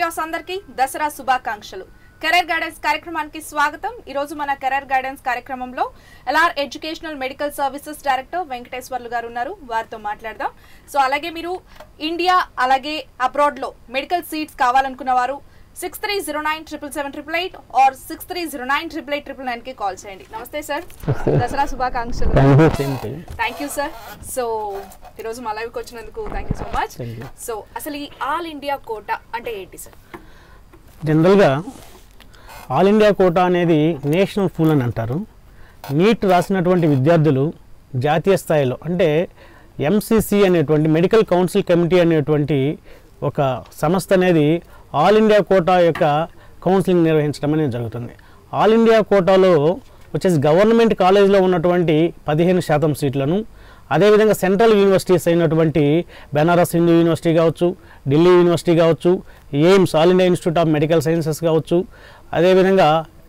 Views అందరికీ దసరా శుభాకాంక్షలు career guidance కార్యక్రమానికి స్వాగతం ఈ రోజు మన కెరీర్ గైడెన్స్ కార్యక్రమంలో LR educational medical services director Venkateswarlu garu ఉన్నారు వారితో మాట్లాడదాం సో అలాగే మీరు ఇండియా అలాగే అబ్రాడ్ లో మెడికల్ సీట్స్ కావాలనుకున్న వారు six three zero nine triple seven triple eight or six three zero nine triple eight triple nine కి కాల్ చేయండి నమస్తే సార్ దసరా శుభాకాంక్షలు thank you same thing thank you sir so ఈరోజు మా లైవ్కి వచ్చినందుకు thank you so much Thank you. So అసలు ఈ ఆల్ ఇండియా కోట అంటే ఏంటి సార్ జనరల్గా ఆల్ ఇండియా కోటా అనేది నేషనల్ పూల్ అని అంటారు నీట్ రాసినటువంటి విద్యార్థులు జాతీయ స్థాయిలో అంటే ఎంసీసీ అనేటువంటి మెడికల్ కౌన్సిల్ కమిటీ అనేటువంటి ఒక సంస్థ అనేది ఆల్ ఇండియా కోటా యొక్క కౌన్సిలింగ్ నిర్వహించడం అనేది జరుగుతుంది ఆల్ ఇండియా కోటాలో వచ్చేసి గవర్నమెంట్ కాలేజీలో ఉన్నటువంటి పదిహేను శాతం సీట్లను అదేవిధంగా సెంట్రల్ యూనివర్సిటీస్ అయినటువంటి బెనారస్ హిందూ యూనివర్సిటీ కావచ్చు ఢిల్లీ యూనివర్సిటీ కావచ్చు AIIMS all India institute of medical sciences కావచ్చు అదేవిధంగా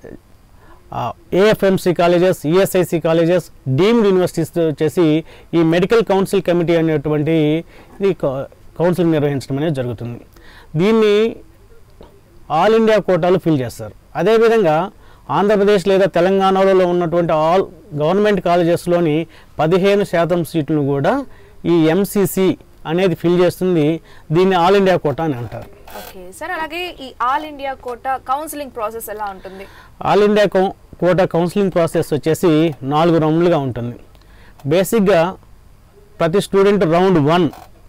AFMC colleges ESIC colleges deemed universities వచ్చేసి ఈ మెడికల్ కౌన్సిల్ కమిటీ అనేటువంటి ఇది కౌన్సిలింగ్ నిర్వహించడం అనేది జరుగుతుంది దీన్ని ఆల్ ఇండియా కోటాలు ఫిల్ చేస్తారు అదేవిధంగా ఆంధ్రప్రదేశ్ లేదా తెలంగాణలో ఉన్నటువంటి ఆల్ గవర్నమెంట్ కాలేజెస్లోని పదిహేను శాతం సీట్లను కూడా ఈ ఎంసీసీ అనేది ఫిల్ చేస్తుంది దీన్ని ఆల్ ఇండియా కోటా అని అంటారు ఓకే సార్ అలాగే ఈ all India quota counselling process ఎలా ఉంటుంది ఆల్ ఇండియా కౌ కోటా కౌన్సిలింగ్ ప్రాసెస్ వచ్చేసి నాలుగు రౌండ్లుగా ఉంటుంది బేసిక్గా ప్రతి student round one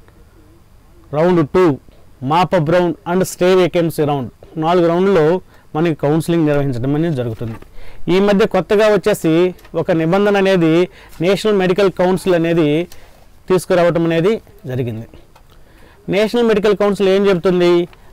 round two mop up round and stay vacancy round నాలుగు రౌండ్లో మనకి కౌన్సిలింగ్ నిర్వహించడం అనేది జరుగుతుంది ఈ మధ్య కొత్తగా వచ్చేసి ఒక నిబంధన అనేది నేషనల్ మెడికల్ కౌన్సిల్ అనేది తీసుకురావటం అనేది జరిగింది నేషనల్ మెడికల్ కౌన్సిల్ ఏం చెబుతుంది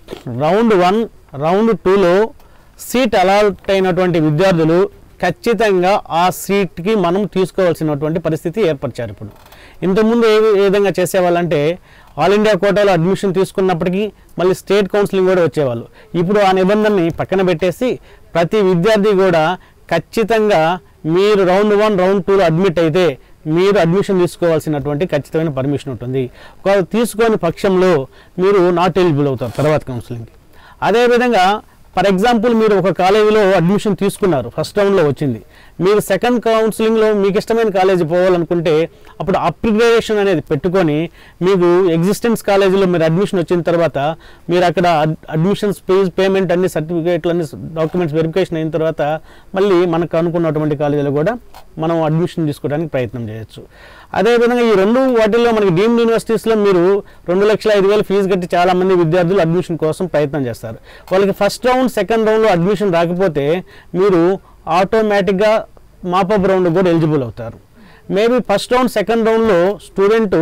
రౌండ్ వన్ రౌండ్ టూలో సీట్ అలాట్ అయినటువంటి విద్యార్థులు ఖచ్చితంగా ఆ సీట్కి మనం తీసుకోవాల్సినటువంటి పరిస్థితి ఏర్పరిచారు ఇప్పుడు ఇంతకుముందు ఏ ఏ విధంగా చేసేవాళ్ళంటే ఆల్ ఇండియా కోటాలో అడ్మిషన్ తీసుకున్నప్పటికీ మళ్ళీ స్టేట్ కౌన్సిలింగ్ కూడా వచ్చేవాళ్ళు ఇప్పుడు ఆ నిబంధనని పక్కన పెట్టేసి ప్రతి విద్యార్థి కూడా ఖచ్చితంగా మీరు రౌండ్ వన్ రౌండ్ టూలో అడ్మిట్ అయితే మీరు అడ్మిషన్ తీసుకోవాల్సినటువంటి ఖచ్చితమైన పర్మిషన్ ఉంటుంది ఒకవేళ తీసుకోని పక్షంలో మీరు నాట్ ఎలిజిబుల్ అవుతారు తర్వాత కౌన్సిలింగ్కి అదేవిధంగా ఫర్ ఎగ్జాంపుల్ మీరు ఒక కాలేజీలో అడ్మిషన్ తీసుకున్నారు ఫస్ట్ రౌండ్లో వచ్చింది మీరు సెకండ్ కౌన్సిలింగ్లో మీకు ఇష్టమైన కాలేజీ పోవాలనుకుంటే అప్పుడు అప్గ్రేడేషన్ అనేది పెట్టుకొని మీకు ఎగ్జిస్టెన్స్ కాలేజీలో మీరు అడ్మిషన్ వచ్చిన తర్వాత మీరు అక్కడ అడ్మిషన్స్ ఫీజ్ పేమెంట్ అన్ని సర్టిఫికేట్లు అన్ని డాక్యుమెంట్స్ వెరిఫికేషన్ అయిన తర్వాత మళ్ళీ మనకు అనుకున్నటువంటి కాలేజీలో కూడా మనం అడ్మిషన్ తీసుకోవడానికి ప్రయత్నం చేయొచ్చు అదేవిధంగా ఈ రెండు వాటిల్లో మనకి డీమ్డ్ యూనివర్సిటీస్లో మీరు రెండు లక్షల ఐదు వేలు ఫీజు కట్టి చాలామంది విద్యార్థులు అడ్మిషన్ కోసం ప్రయత్నం చేస్తారు వాళ్ళకి ఫస్ట్ రౌండ్ సెకండ్ రౌండ్లో అడ్మిషన్ రాకపోతే మీరు ఆటోమేటిక్గా మాపప్ రౌండ్ కూడా ఎలిజిబుల్ అవుతారు మేబీ ఫస్ట్ రౌండ్ సెకండ్ రౌండ్లో స్టూడెంట్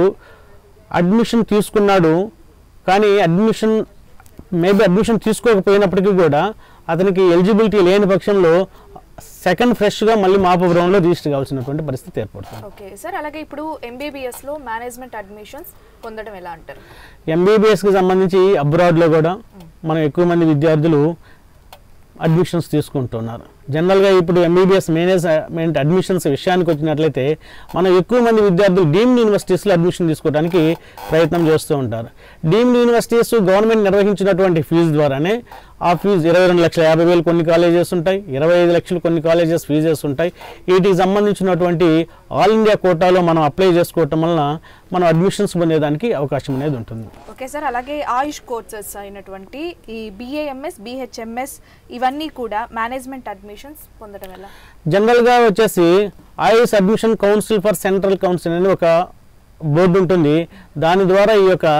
అడ్మిషన్ తీసుకున్నాడు కానీ అడ్మిషన్ మేబీ అడ్మిషన్ తీసుకోకపోయినప్పటికీ కూడా అతనికి ఎలిజిబిలిటీ లేని పక్షంలో సెకండ్ ఫ్రెష్గా మళ్ళీ మాపప్ రౌండ్లో రిజిస్టర్ కావాల్సినటువంటి పరిస్థితి ఏర్పడుతుంది ఓకే సార్ అలాగే ఇప్పుడు ఎంబీబీఎస్ లో మేనేజ్మెంట్ అడ్మిషన్స్ పొందడం ఎలా అంటారు ఎంబీబీఎస్కి సంబంధించి అబ్రాడ్లో కూడా మనం ఎక్కువ మంది విద్యార్థులు అడ్మిషన్స్ తీసుకుంటున్నారు జనరల్గా ఇప్పుడు ఎంబీబీఎస్ మేనేజ్మెంట్ అడ్మిషన్స్ విషయానికి వచ్చినట్లయితే మనం ఎక్కువ మంది విద్యార్థులు డీమ్డ్ యూనివర్సిటీస్లో అడ్మిషన్ తీసుకోవడానికి ప్రయత్నం చేస్తూ ఉంటారు డీమ్డ్ యూనివర్సిటీస్ గవర్నమెంట్ నిర్వహించినటువంటి ఫీజు ద్వారానే ఆ ఫీజు ఇరవై రెండు లక్షల యాభై వేలు కొన్ని కాలేజెస్ ఉంటాయి ఇరవై ఐదు లక్షలు కొన్ని కాలేజెస్ ఫీజెస్ ఉంటాయి వీటికి సంబంధించినటువంటి ఆల్ ఇండియా కోటాలో మనం అప్లై చేసుకోవటం వలన మనం అడ్మిషన్స్ పొందేదానికి అవకాశం అనేది ఉంటుంది ఓకే సార్ అలాగే ఆయుష్ కోర్సెస్ అయినటువంటి ఈ బిఏఎంఎస్ బిహెచ్ఎంఎస్ ఇవన్నీ కూడా మేనేజ్మెంట్ అడ్మిషన్స్ పొందడం ఎలా జనరల్గా వచ్చేసి IS admission council for central council అని ఒక బోర్డు ఉంటుంది దాని ద్వారా ఈ యొక్క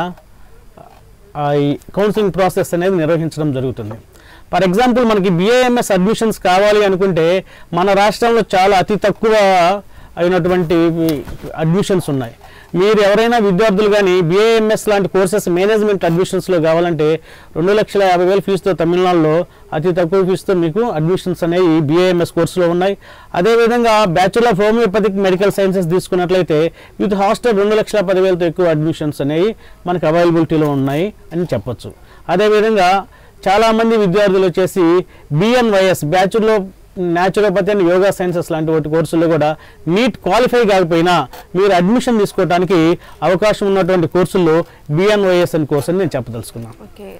ఆ, ఈ కౌన్సిలింగ్ ప్రాసెస్ అనేది నిర్వహించడం జరుగుతుంది ఫర్ ఎగ్జాంపుల్ మనకి బిఏఎంఎస్ అడ్మిషన్స్ కావాలి అనుకుంటే మన రాష్ట్రంలో చాలా అతి తక్కువ అయినటువంటి అడ్మిషన్స్ ఉన్నాయి మీరు ఎవరైనా విద్యార్థులు కానీ బిఏఎంఎస్ లాంటి కోర్సెస్ మేనేజ్మెంట్ అడ్మిషన్స్లో కావాలంటే రెండు లక్షల యాభై వేల ఫీజుతో తమిళనాడులో అతి తక్కువ ఫీజుతో మీకు అడ్మిషన్స్ అనేవి బిఏఎంఎస్ కోర్సులో ఉన్నాయి అదేవిధంగా bachelor of homoeopathic medical sciences తీసుకున్నట్లయితే విత్ హాస్టల్ రెండు లక్షల పదివేలతో ఎక్కువ అడ్మిషన్స్ అనేవి మనకు అవైలబిలిటీలో ఉన్నాయి అని చెప్పొచ్చు అదేవిధంగా చాలామంది విద్యార్థులు వచ్చేసి BNYS bachelor naturopathy and yoga sciences లాంటి వాటి కోర్సుల్లో కూడా నీట్ క్వాలిఫై కాకపోయినా మీరు అడ్మిషన్ తీసుకోవడానికి అవకాశం ఉన్నటువంటి కోర్సుల్లో బిఎన్వైఎస్ అని కోర్సు అని నేను చెప్పదలుచుకున్నాను ఓకే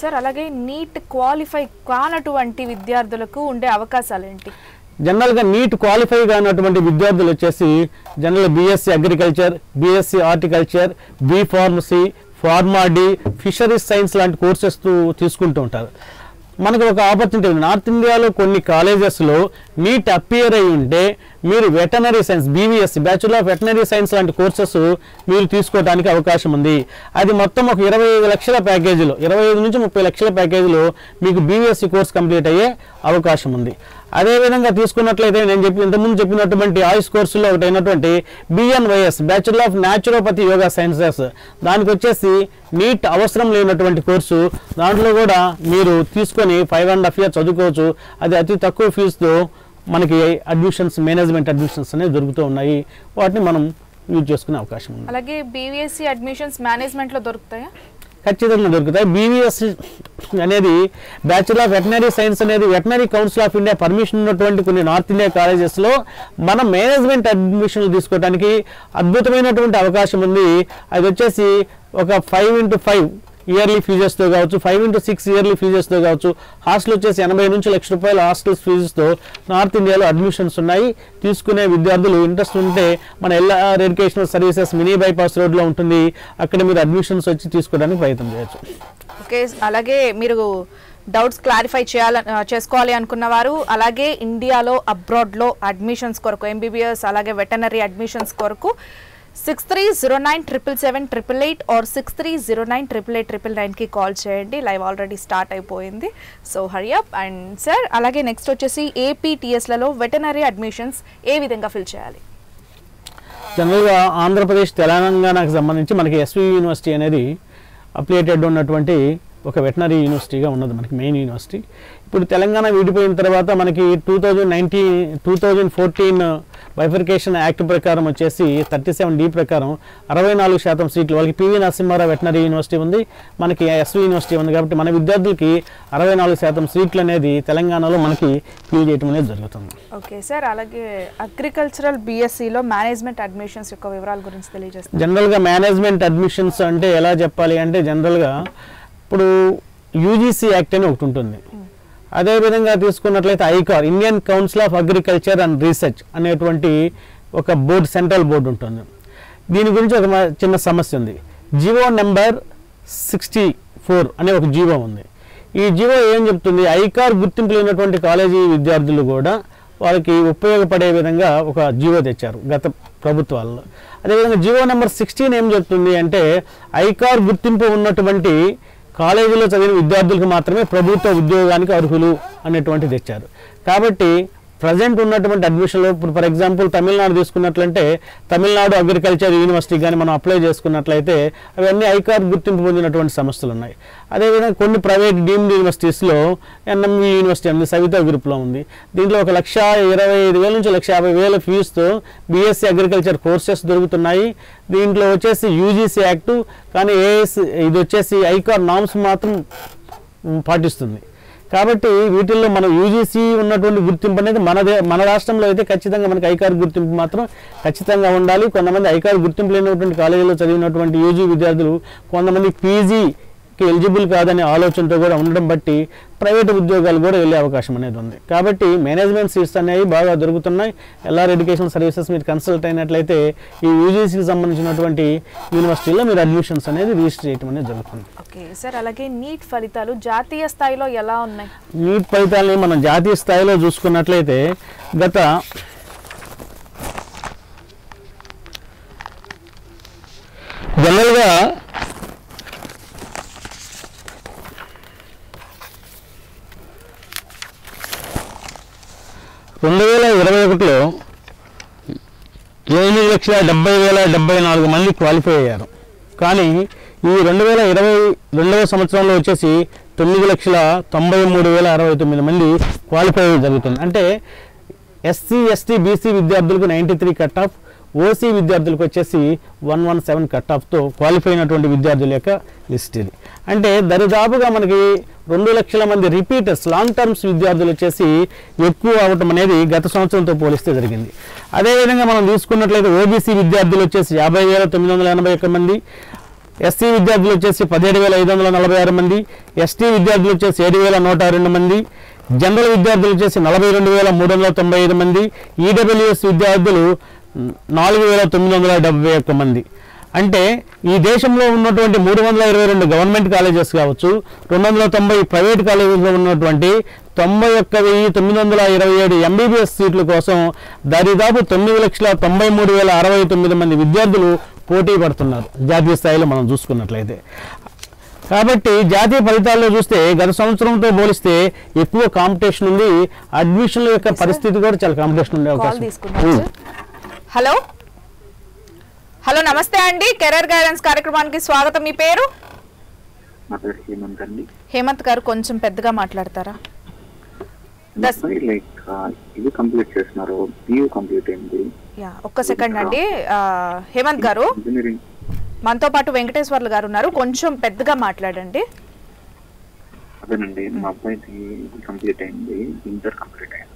సార్ అలాగే నీట్ క్వాలిఫై కానటువంటి విద్యార్థులకు ఉండే అవకాశాలు ఏంటి జనరల్గా నీట్ క్వాలిఫై కానటువంటి విద్యార్థులు వచ్చేసి general BSc agriculture BSc horticulture B pharmacy pharm D fisheries science లాంటి కోర్సెస్ తీసుకుంటూ ఉంటారు మనకు ఒక ఆపర్చునిటీ ఉంది నార్త్ ఇండియాలో కొన్ని కాలేజెస్లో నీట్ అపియర్ అయి ఉంటే మీరు veterinary science BVSc bachelor of veterinary science లాంటి కోర్సెస్ మీరు తీసుకోవడానికి అవకాశం ఉంది అది మొత్తం ఒక ఇరవై ఐదు లక్షల ప్యాకేజీలో ఇరవై ఐదు నుంచి ముప్పై లక్షల ప్యాకేజీలో మీకు బీవీఎస్సీ కోర్స్ కంప్లీట్ అయ్యే అవకాశం ఉంది అదేవిధంగా తీసుకున్నట్లయితే నేను చెప్పి ఇంతకుముందు చెప్పినటువంటి ఆయుష్ కోర్సులో ఒకటి అయినటువంటి BNYS bachelor of naturopathy yoga sciences దానికి వచ్చేసి నీట్ అవసరం లేనటువంటి కోర్సు దాంట్లో కూడా మీరు తీసుకొని ఫైవ్ అండ్ హాఫ్ ఇయర్ చదువుకోవచ్చు అది అతి తక్కువ ఫీజుతో మనకి అడ్మిషన్స్ మేనేజ్మెంట్ అడ్మిషన్స్ అనేవి దొరుకుతూ ఉన్నాయి వాటిని మనం యూజ్ చేసుకునే అవకాశం ఉంది అలాగే బీవీఎస్సీ అడ్మిషన్స్ మేనేజ్మెంట్ లో దొరుకుతాయా ఖచ్చితంగా దొరుకుతాయి బీవీఎస్ అనేది బ్యాచులర్ ఆఫ్ వెటనరీ సైన్స్ అనేది veterinary council of India permission ఉన్నటువంటి కొన్ని నార్త్ ఇండియా కాలేజెస్లో మనం మేనేజ్మెంట్ అడ్మిషన్లు తీసుకోవడానికి అద్భుతమైనటువంటి అవకాశం ఉంది అది వచ్చేసి ఒక ఫైవ్ ఇంటూ ఫైవ్ ఇయర్లీ ఫీజెస్తో కావచ్చు ఫైవ్ ఇంటూ సిక్స్ ఇయర్లీ ఫీజెస్తో కావచ్చు హాస్టల్ వచ్చేసి ఎనభై నుంచి లక్ష రూపాయల హాస్టల్ ఫీజుతో నార్త్ ఇండియాలో అడ్మిషన్స్ ఉన్నాయి తీసుకునే విద్యార్థులు ఇంట్రెస్ట్ ఉంటే మన LR educational services mini bypass రోడ్లో ఉంటుంది అక్కడ మీరు అడ్మిషన్స్ వచ్చి తీసుకోవడానికి ప్రయత్నం చేయొచ్చు ఓకే అలాగే మీరు డౌట్స్ క్లారిఫై చేయాల ఆ, చేసుకోవాలి అనుకున్న వారు అలాగే ఇండియాలో అబ్రాడ్లో అడ్మిషన్స్ కొరకు ఎంబీబీఎస్ అలాగే వెటనరీ అడ్మిషన్స్ కొరకు six three zero nine triple seven triple eight or six three zero nine triple eight triple నైన్కి కాల్ చేయండి లైవ్ ఆల్రెడీ స్టార్ట్ అయిపోయింది సో హరియప్ అండ్ సార్ అలాగే నెక్స్ట్ వచ్చేసి ఏపీటీఎస్లలో వెటనరీ అడ్మిషన్స్ ఏ విధంగా ఫిల్ చేయాలి జనరల్గా ఆంధ్రప్రదేశ్ తెలంగాణకు సంబంధించి మనకి ఎస్వి యూనివర్సిటీ అనేది అప్లియేటెడ్ ఉన్నటువంటి ఒక వెటనరీ యూనివర్సిటీగా ఉన్నది మనకి మెయిన్ యూనివర్సిటీ ఇప్పుడు తెలంగాణ విడిపోయిన తర్వాత మనకి two thousand nineteen two thousand fourteen bifurcation act ప్రకారం వచ్చేసి థర్టీ సెవెన్ డి ప్రకారం అరవై నాలుగు శాతం సీట్లు వాళ్ళకి పివి నరసింహారావు వెటనరీ యూనివర్సిటీ ఉంది మనకి ఎస్వి యూనివర్సిటీ ఉంది కాబట్టి మన విద్యార్థులకి అరవై నాలుగు శాతం సీట్లు అనేది తెలంగాణలో మనకి ఫిల్ చేయడం అనేది జరుగుతుంది ఓకే సార్ అలాగే అగ్రికల్చరల్ బీఎస్సీలో మేనేజ్మెంట్ అడ్మిషన్స్ యొక్క వివరాల గురించి తెలియజేస్తారు జనరల్గా మేనేజ్మెంట్ అడ్మిషన్స్ అంటే ఎలా చెప్పాలి అంటే జనరల్గా ఇప్పుడు యూజీసీ యాక్ట్ అని ఒకటి ఉంటుంది అదేవిధంగా తీసుకున్నట్లయితే ICAR Indian council of agriculture and research అనేటువంటి ఒక బోర్డు సెంట్రల్ బోర్డు ఉంటుంది దీని గురించి ఒక మ- చిన్న సమస్య ఉంది జివో నెంబర్ సిక్స్టీ ఫోర్ అనే ఒక జీవో ఉంది ఈ జీవో ఏం చెప్తుంది ఐకార్ గుర్తింపు లేనటువంటి కాలేజీ విద్యార్థులు కూడా వాళ్ళకి ఉపయోగపడే విధంగా ఒక జీవో తెచ్చారు గత ప్రభుత్వాల్లో అదేవిధంగా జీవో నెంబర్ సిక్స్టీన్ ఏం చెప్తుంది అంటే ఐకార్ గుర్తింపు ఉన్నటువంటి కాలేజీలో చదివిన విద్యార్థులకు మాత్రమే ప్రభుత్వ ఉద్యోగానికి అర్హులు అనేటువంటి తెచ్చారు కాబట్టి ప్రజెంట్ ఉన్నటువంటి అడ్మిషన్లో ఇప్పుడు ఫర్ ఎగ్జాంపుల్ తమిళనాడు తీసుకున్నట్లంటే తమిళనాడు అగ్రికల్చర్ యూనివర్సిటీ కానీ మనం అప్లై చేసుకున్నట్లయితే అవన్నీ ఐకార్ గుర్తింపు పొందినటువంటి సంస్థలు ఉన్నాయి అదేవిధంగా కొన్ని ప్రైవేట్ డీమ్డ్ యూనివర్సిటీస్లో ఎన్ఎంఈ యూనివర్సిటీ ఉంది సవితా గ్రూప్లో ఉంది దీంట్లో ఒక లక్ష ఇరవై ఐదు వేల నుంచి లక్ష యాభై వేల ఫీజుతో బీఎస్సీ అగ్రికల్చర్ కోర్సెస్ దొరుకుతున్నాయి దీంట్లో వచ్చేసి యూజీసీ యాక్టు కానీ ఏఎస్ ఇది వచ్చేసి ఐకార్ నామ్స్ మాత్రం ఉమ్, పాటిస్తుంది కాబట్టి వీటిల్లో మనం యూజీసీ ఉన్నటువంటి గుర్తింపు అనేది మన దే మన రాష్ట్రంలో అయితే ఖచ్చితంగా మనకి ఐకార్ గుర్తింపు మాత్రం ఖచ్చితంగా ఉండాలి కొంతమంది ఐకార్ గుర్తింపు లేనటువంటి కాలేజీలో చదివినటువంటి యూజీ విద్యార్థులు కొంతమంది పీజీకి ఎలిజిబుల్ కాదనే ఆలోచనతో కూడా ఉండడం బట్టి ప్రైవేట్ ఉద్యోగాలు కూడా వెళ్ళే అవకాశం అనేది ఉంది కాబట్టి మేనేజ్మెంట్ సీట్స్ అనేవి బాగా దొరుకుతున్నాయి ఎల్ఆర్ ఎడ్యుకేషన్ సర్వీసెస్ మీరు కన్సల్ట్ అయినట్లయితే ఈ యూజీసీకి సంబంధించినటువంటి యూనివర్సిటీలో మీరు అడ్మిషన్స్ అనేది రిజిస్టర్ చేయడం అనేది జరుగుతుంది ఓకే సార్ అలాగే నీట్ ఫలితాలు జాతీయ స్థాయిలో ఎలా ఉన్నాయి నీట్ ఫలితాలని మనం జాతీయ స్థాయిలో చూసుకున్నట్లయితే గత జనరల్గా రెండు వేల ఇరవై ఒకటిలో ఎనిమిది లక్షల డెబ్బై వేల డెబ్బై నాలుగు మంది క్వాలిఫై అయ్యారు కానీ ఈ రెండు వేల ఇరవై రెండవ సంవత్సరంలో వచ్చేసి తొమ్మిది లక్షల తొంభై మూడు వేల అరవై తొమ్మిది మంది క్వాలిఫై జరుగుతుంది అంటే ఎస్సీ ఎస్టీ బీసీ విద్యార్థులకు ninety three cut off OC విద్యార్థులకు వచ్చేసి వన్ వన్ సెవెన్ కట్ ఆఫ్తో క్వాలిఫై అయినటువంటి విద్యార్థుల యొక్క లిస్ట్ ఇది అంటే దరిదాపుగా మనకి రెండు లక్షల మంది రిపీటర్స్ లాంగ్ టర్మ్స్ విద్యార్థులు వచ్చేసి ఎక్కువ అవటం అనేది గత సంవత్సరంతో పోలిస్తే జరిగింది అదేవిధంగా మనం చూసుకున్నట్లయితే ఓబీసీ విద్యార్థులు వచ్చేసి యాభై వేల తొమ్మిది వందల ఎనభై ఒక్క మంది ఎస్సీ విద్యార్థులు వచ్చేసి పదిహేడు వేల ఐదు వందల నలభై ఆరు మంది ఎస్టీ విద్యార్థులు వచ్చేసి ఏడు వేల నూట రెండు మంది జనరల్ విద్యార్థులు వచ్చేసి నలభై రెండు వేల మూడు వందల తొంభై ఐదు మంది ఈడబ్ల్యూఎస్ విద్యార్థులు నాలుగు వేల తొమ్మిది వందల డెబ్బై ఒక్క మంది అంటే ఈ దేశంలో ఉన్నటువంటి మూడు వందల ఇరవై రెండు గవర్నమెంట్ కాలేజెస్ కావచ్చు రెండు వందల తొంభై ప్రైవేట్ కాలేజెస్లో ఉన్నటువంటి తొంభై ఒక్క వెయ్యి తొమ్మిది వందల ఇరవై ఏడు ఎంబీబీఎస్ సీట్ల కోసం దరిదాపు తొమ్మిది లక్షల తొంభై మూడు వేల అరవై తొమ్మిది మంది విద్యార్థులు పోటీ పడుతున్నారు జాతీయ స్థాయిలో మనం చూసుకున్నట్లయితే కాబట్టి జాతీయ ఫలితాల్లో చూస్తే గత సంవత్సరంతో పోలిస్తే ఎక్కువ కాంపిటీషన్ ఉంది అడ్మిషన్ల యొక్క పరిస్థితి కూడా చాలా కాంపిటీషన్ ఉండే కాల్ అవకాశం తీసుకుందాం ఉం. సార్. హలో హలో నమస్తే అండి కెరీర్ గైడెన్స్ కార్యక్రమానికి స్వాగతం మీ పేరు నా పేరు హేమంత్ అండి హేమంత్ గారు కొంచెం పెద్దగా మాట్లాడతారా దస్- అబ్బాయి లైక్ ఆ, ఇది కంప్లీట్ చేస్తున్నారు పియూ కంప్లీట్ అయింది యా ఒక్క సెకండ్ అండి ఆ, హేమంత్ గారు ఇంజనీరింగ్ మనతో పాటు వెంకటేశ్వర్లు గారు ఉన్నారు కొంచెం పెద్దగా మాట్లాడండి అదేనండి మా అబ్బాయిది ఇది కంప్లీట్ అయింది ఇంటర్ కంప్లీట్ అయింది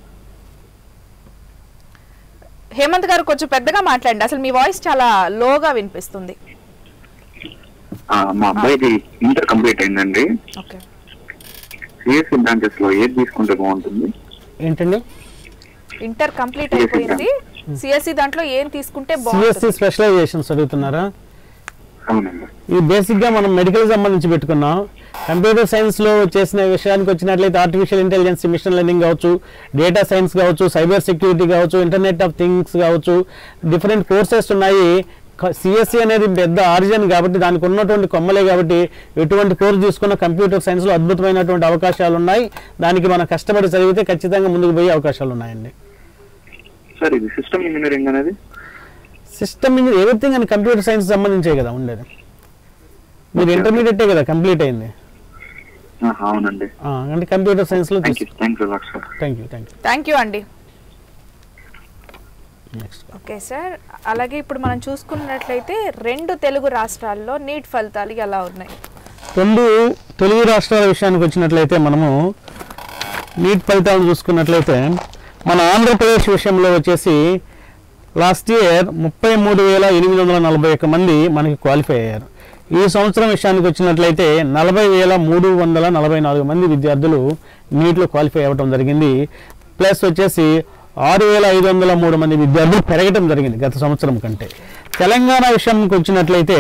హేమంత్ గారు కొంచెం పెద్దగా మాట్లాడండి అసలు మీ వాయిస్ చాలా లోగా వినిపిస్తుంది ఆ, మా అబ్బాయిది ఇంటర్ కంప్లీట్ అయిందండి ఓకే సిఎస్సి బ్రాంచెస్ లో ఏది తీసుకుంటే బాగుంటుంది ఏంటండి ఇంటర్ కంప్లీట్ అయిపోయింది సిఎస్సి దాంట్లో ఏం తీసుకుంటే సిఎస్సి బాగుంటుంది స్పెషలైజేషన్స్ అడుగుతున్నారా అవునండి ఇది బేసిక్గా మనం మెడికల్ సంబంధించి పెట్టుకున్నాం కంప్యూటర్ సైన్స్లో చేసిన విషయానికి వచ్చినట్లయితే ఆర్టిఫిషియల్ ఇంటెలిజెన్స్ మిషన్ లెర్నింగ్ కావచ్చు డేటా సైన్స్ కావచ్చు సైబర్ సెక్యూరిటీ కావచ్చు ఇంటర్నెట్ ఆఫ్ థింగ్స్ కావచ్చు డిఫరెంట్ కోర్సెస్ ఉన్నాయి సిఎస్సి అనేది పెద్ద ఆరిజిన్ కాబట్టి దానికి ఉన్నటువంటి కొమ్మలే కాబట్టి ఎటువంటి కోర్సు తీసుకున్న కంప్యూటర్ సైన్స్లో అద్భుతమైనటువంటి అవకాశాలు ఉన్నాయి దానికి మనం కష్టపడి చదివితే ఖచ్చితంగా ముందుకు పోయే అవకాశాలు ఉన్నాయండి సార్ ఇది సిస్టమ్ ఇంజనీరింగ్ అనేది సిస్టమ్ ఇంజనీర్ ఎవ్రీథింగ్ అని కంప్యూటర్ సైన్స్ సంబంధించే కదా ఉండేది మీరు Okay. ఇంటర్మీడియటే కదా కంప్లీట్ అయింది ఆ, అవునండి ఆ, అంటే కంప్యూటర్ సైన్స్లో thank you thank you lot sir thank you thank you thank you అండి నెక్స్ట్ ఓకే సార్ అలాగే ఇప్పుడు మనం చూసుకున్నట్లయితే రెండు తెలుగు రాష్ట్రాల్లో నీట్ ఫలితాలు ఎలా ఉన్నాయి రెండు తెలుగు రాష్ట్రాల విషయానికి వచ్చినట్లయితే మనము నీట్ ఫలితాలను చూసుకున్నట్లయితే మన ఆంధ్రప్రదేశ్ విషయంలో వచ్చేసి లాస్ట్ ఇయర్ ముప్పై మూడు వేల ఎనిమిది వందల నలభై ఒక్క మంది మనకి క్వాలిఫై అయ్యారు ఈ సంవత్సరం విషయానికి వచ్చినట్లయితే నలభై వేల మూడు వందల నలభై నాలుగు మంది విద్యార్థులు నీట్లో క్వాలిఫై అవ్వడం జరిగింది ప్లస్ వచ్చేసి ఆరు వేల ఐదు వందల మూడు మంది విద్యార్థులు పెరగడం జరిగింది గత సంవత్సరం కంటే తెలంగాణ విషయానికి వచ్చినట్లయితే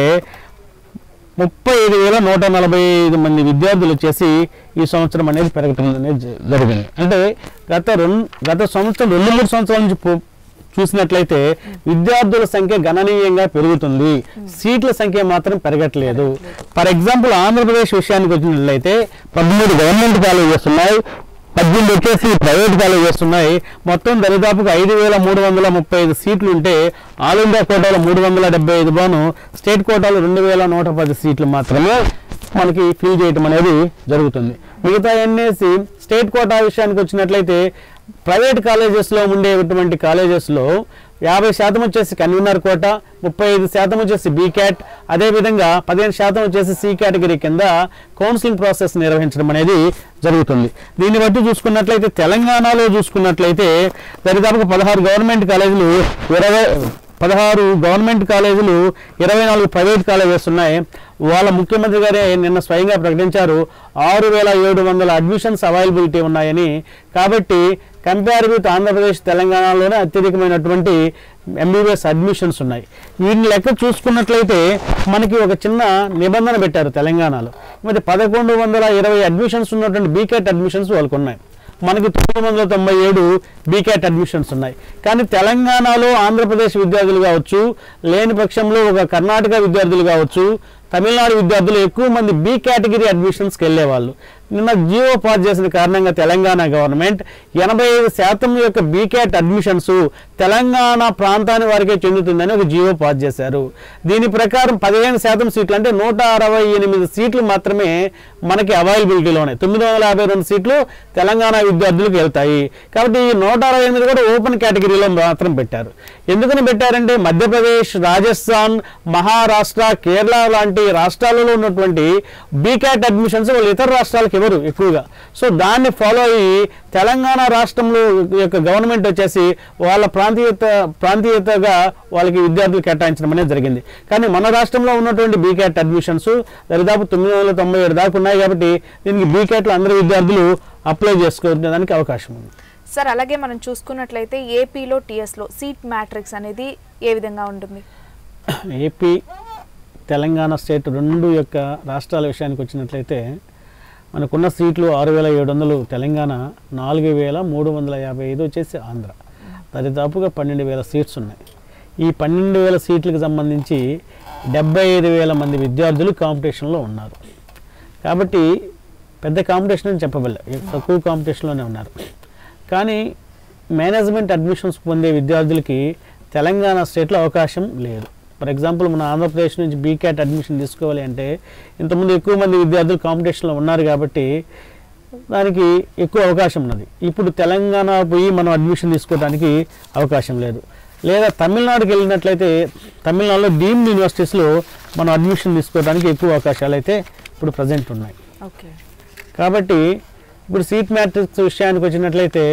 ముప్పై ఐదు వేల నూట నలభై ఐదు మంది విద్యార్థులు వచ్చేసి ఈ సంవత్సరం అనేది పెరగటం అనేది జ- జరిగింది అంటే గత రెండు గత సంవత్సరం రెండు మూడు సంవత్సరాల నుంచి పో- చూసినట్లయితే విద్యార్థుల సంఖ్య గణనీయంగా పెరుగుతుంది సీట్ల సంఖ్య మాత్రం పెరగట్లేదు ఫర్ ఎగ్జాంపుల్ ఆంధ్రప్రదేశ్ విషయానికి వచ్చినట్లయితే పదమూడు గవర్నమెంట్ కాలేజెస్ ఉన్నాయి పద్దెనిమిది వచ్చేసి ప్రైవేట్ కాలేజెస్ ఉన్నాయి మొత్తం దరిదాపుగా ఐదు వేల మూడు వందల ముప్పై ఐదు సీట్లు ఉంటే ఆల్ ఇండియా కోటాలో మూడు వందల డెబ్బై ఐదు బాను స్టేట్ కోటాలో రెండు వేల నూట పది సీట్లు మాత్రమే మనకి ఫిల్ చేయటం అనేది జరుగుతుంది మిగతా ఎన్నేసి స్టేట్ కోటా విషయానికి వచ్చినట్లయితే ప్రైవేట్ కాలేజెస్లో ఉండేటువంటి కాలేజెస్లో యాభై శాతం వచ్చేసి కన్వీనర్ కోట ముప్పై ఐదు శాతం వచ్చేసి బీ క్యాట్ అదేవిధంగా పదిహేను శాతం వచ్చేసి సి కేటగిరీ కింద కౌన్సిలింగ్ ప్రాసెస్ నిర్వహించడం అనేది జరుగుతుంది దీన్ని బట్టి చూసుకున్నట్లయితే తెలంగాణలో చూసుకున్నట్లయితే దరిదాపుగా పదహారు గవర్నమెంట్ కాలేజీలు ఇరవై పదహారు గవర్నమెంట్ కాలేజీలు ఇరవై నాలుగు ప్రైవేట్ కాలేజెస్ ఉన్నాయి వాళ్ళ ముఖ్యమంత్రి గారే నిన్న స్వయంగా ప్రకటించారు ఆరు వేల ఏడు వందల అడ్మిషన్స్ అవైలబిలిటీ ఉన్నాయని కాబట్టి కంపేర్ విత్ ఆంధ్రప్రదేశ్ తెలంగాణలోనే అత్యధికమైనటువంటి ఎంబీబీఎస్ అడ్మిషన్స్ ఉన్నాయి వీటిని లెక్క చూసుకున్నట్లయితే మనకి ఒక చిన్న నిబంధన పెట్టారు తెలంగాణలో మరి పదకొండు వందల ఇరవై అడ్మిషన్స్ ఉన్నటువంటి బీకెట్ అడ్మిషన్స్ వాళ్ళకు ఉన్నాయి మనకి తొమ్మిది వందల తొంభై ఏడు బీకాట్ అడ్మిషన్స్ ఉన్నాయి కానీ తెలంగాణలో ఆంధ్రప్రదేశ్ విద్యార్థులు కావచ్చు లేని పక్షంలో ఒక కర్ణాటక విద్యార్థులు కావచ్చు తమిళనాడు విద్యార్థులు ఎక్కువ మంది బి కేటగిరీ అడ్మిషన్స్కి వెళ్ళేవాళ్ళు నిన్న జియో పాస్ చేసిన కారణంగా తెలంగాణ గవర్నమెంట్ ఎనభై ఐదు శాతం యొక్క బీకేట్ అడ్మిషన్స్ తెలంగాణ ప్రాంతాన్ని వారికే చెందుతుందని ఒక జియో పాస్ చేశారు దీని ప్రకారం పదిహేను శాతం సీట్లు అంటే నూట అరవై ఎనిమిది సీట్లు మాత్రమే మనకి అవైలబిలిటీలో ఉన్నాయి తొమ్మిది వందల యాభై రెండు సీట్లు తెలంగాణ విద్యార్థులకు వెళ్తాయి కాబట్టి ఈ నూట అరవై ఎనిమిది కూడా ఓపెన్ కేటగిరీలో మాత్రం పెట్టారు ఎందుకని పెట్టారంటే మధ్యప్రదేశ్ రాజస్థాన్ మహారాష్ట్ర కేరళ లాంటి రాష్ట్రాలలో ఉన్నటువంటి బీకాట్ అడ్మిషన్స్ వాళ్ళు ఇతర రాష్ట్రాలకు ఇవ్వరు ఎక్కువగా సో దాన్ని ఫాలో అయ్యి తెలంగాణ రాష్ట్రంలో యొక్క గవర్నమెంట్ వచ్చేసి వాళ్ళ ప్రాంతీయత ప్రాంతీయతగా వాళ్ళకి విద్యార్థులు కేటాయించడం అనేది జరిగింది కానీ మన రాష్ట్రంలో ఉన్నటువంటి బీకాట్ అడ్మిషన్స్ దరిదాపు తొమ్మిది వందల తొంభై ఏడు దాకా ఉన్నాయి కాబట్టి దీనికి బీకాట్లో అందరు విద్యార్థులు అప్లై చేసుకోవడానికి అవకాశం ఉంది సార్ అలాగే మనం చూసుకున్నట్లయితే ఏపీలో టీఎస్లో సీట్ మ్యాట్రిక్స్ అనేది ఏ విధంగా ఉంటుంది ఏపీ తెలంగాణ స్టేట్ రెండు యొక్క రాష్ట్రాల విషయానికి వచ్చినట్లయితే మనకున్న సీట్లు ఆరు వేల ఏడు వందలు తెలంగాణ నాలుగు వేల మూడు వందల యాభై ఐదు వచ్చేసి ఆంధ్ర దరిదాపుగా పన్నెండు వేల సీట్స్ ఉన్నాయి ఈ పన్నెండు వేల సీట్లకు సంబంధించి డెబ్బై ఐదు వేల మంది విద్యార్థులు కాంపిటీషన్లో ఉన్నారు కాబట్టి పెద్ద కాంపిటీషన్ అని చెప్పబల్ల తక్కువ కాంపిటీషన్లోనే ఉన్నారు కానీ మేనేజ్మెంట్ అడ్మిషన్స్ పొందే విద్యార్థులకి తెలంగాణ స్టేట్లో అవకాశం లేదు ఫర్ ఎగ్జాంపుల్ మన ఆంధ్రప్రదేశ్ నుంచి బీకాట్ అడ్మిషన్ తీసుకోవాలి అంటే ఇంతకుముందు ఎక్కువ మంది విద్యార్థులు కాంపిటీషన్లో ఉన్నారు కాబట్టి దానికి ఎక్కువ అవకాశం ఉన్నది ఇప్పుడు తెలంగాణ పోయి మనం అడ్మిషన్ తీసుకోవడానికి అవకాశం లేదు లేదా తమిళనాడుకి వెళ్ళినట్లయితే తమిళనాడులో డీమ్డ్ యూనివర్సిటీస్లో మనం అడ్మిషన్ తీసుకోవడానికి ఎక్కువ అవకాశాలు అయితే ఇప్పుడు ప్రజెంట్ ఉన్నాయి ఓకే కాబట్టి ఇప్పుడు సీట్ మ్యాట్రిక్స్ విషయానికి వచ్చినట్లయితే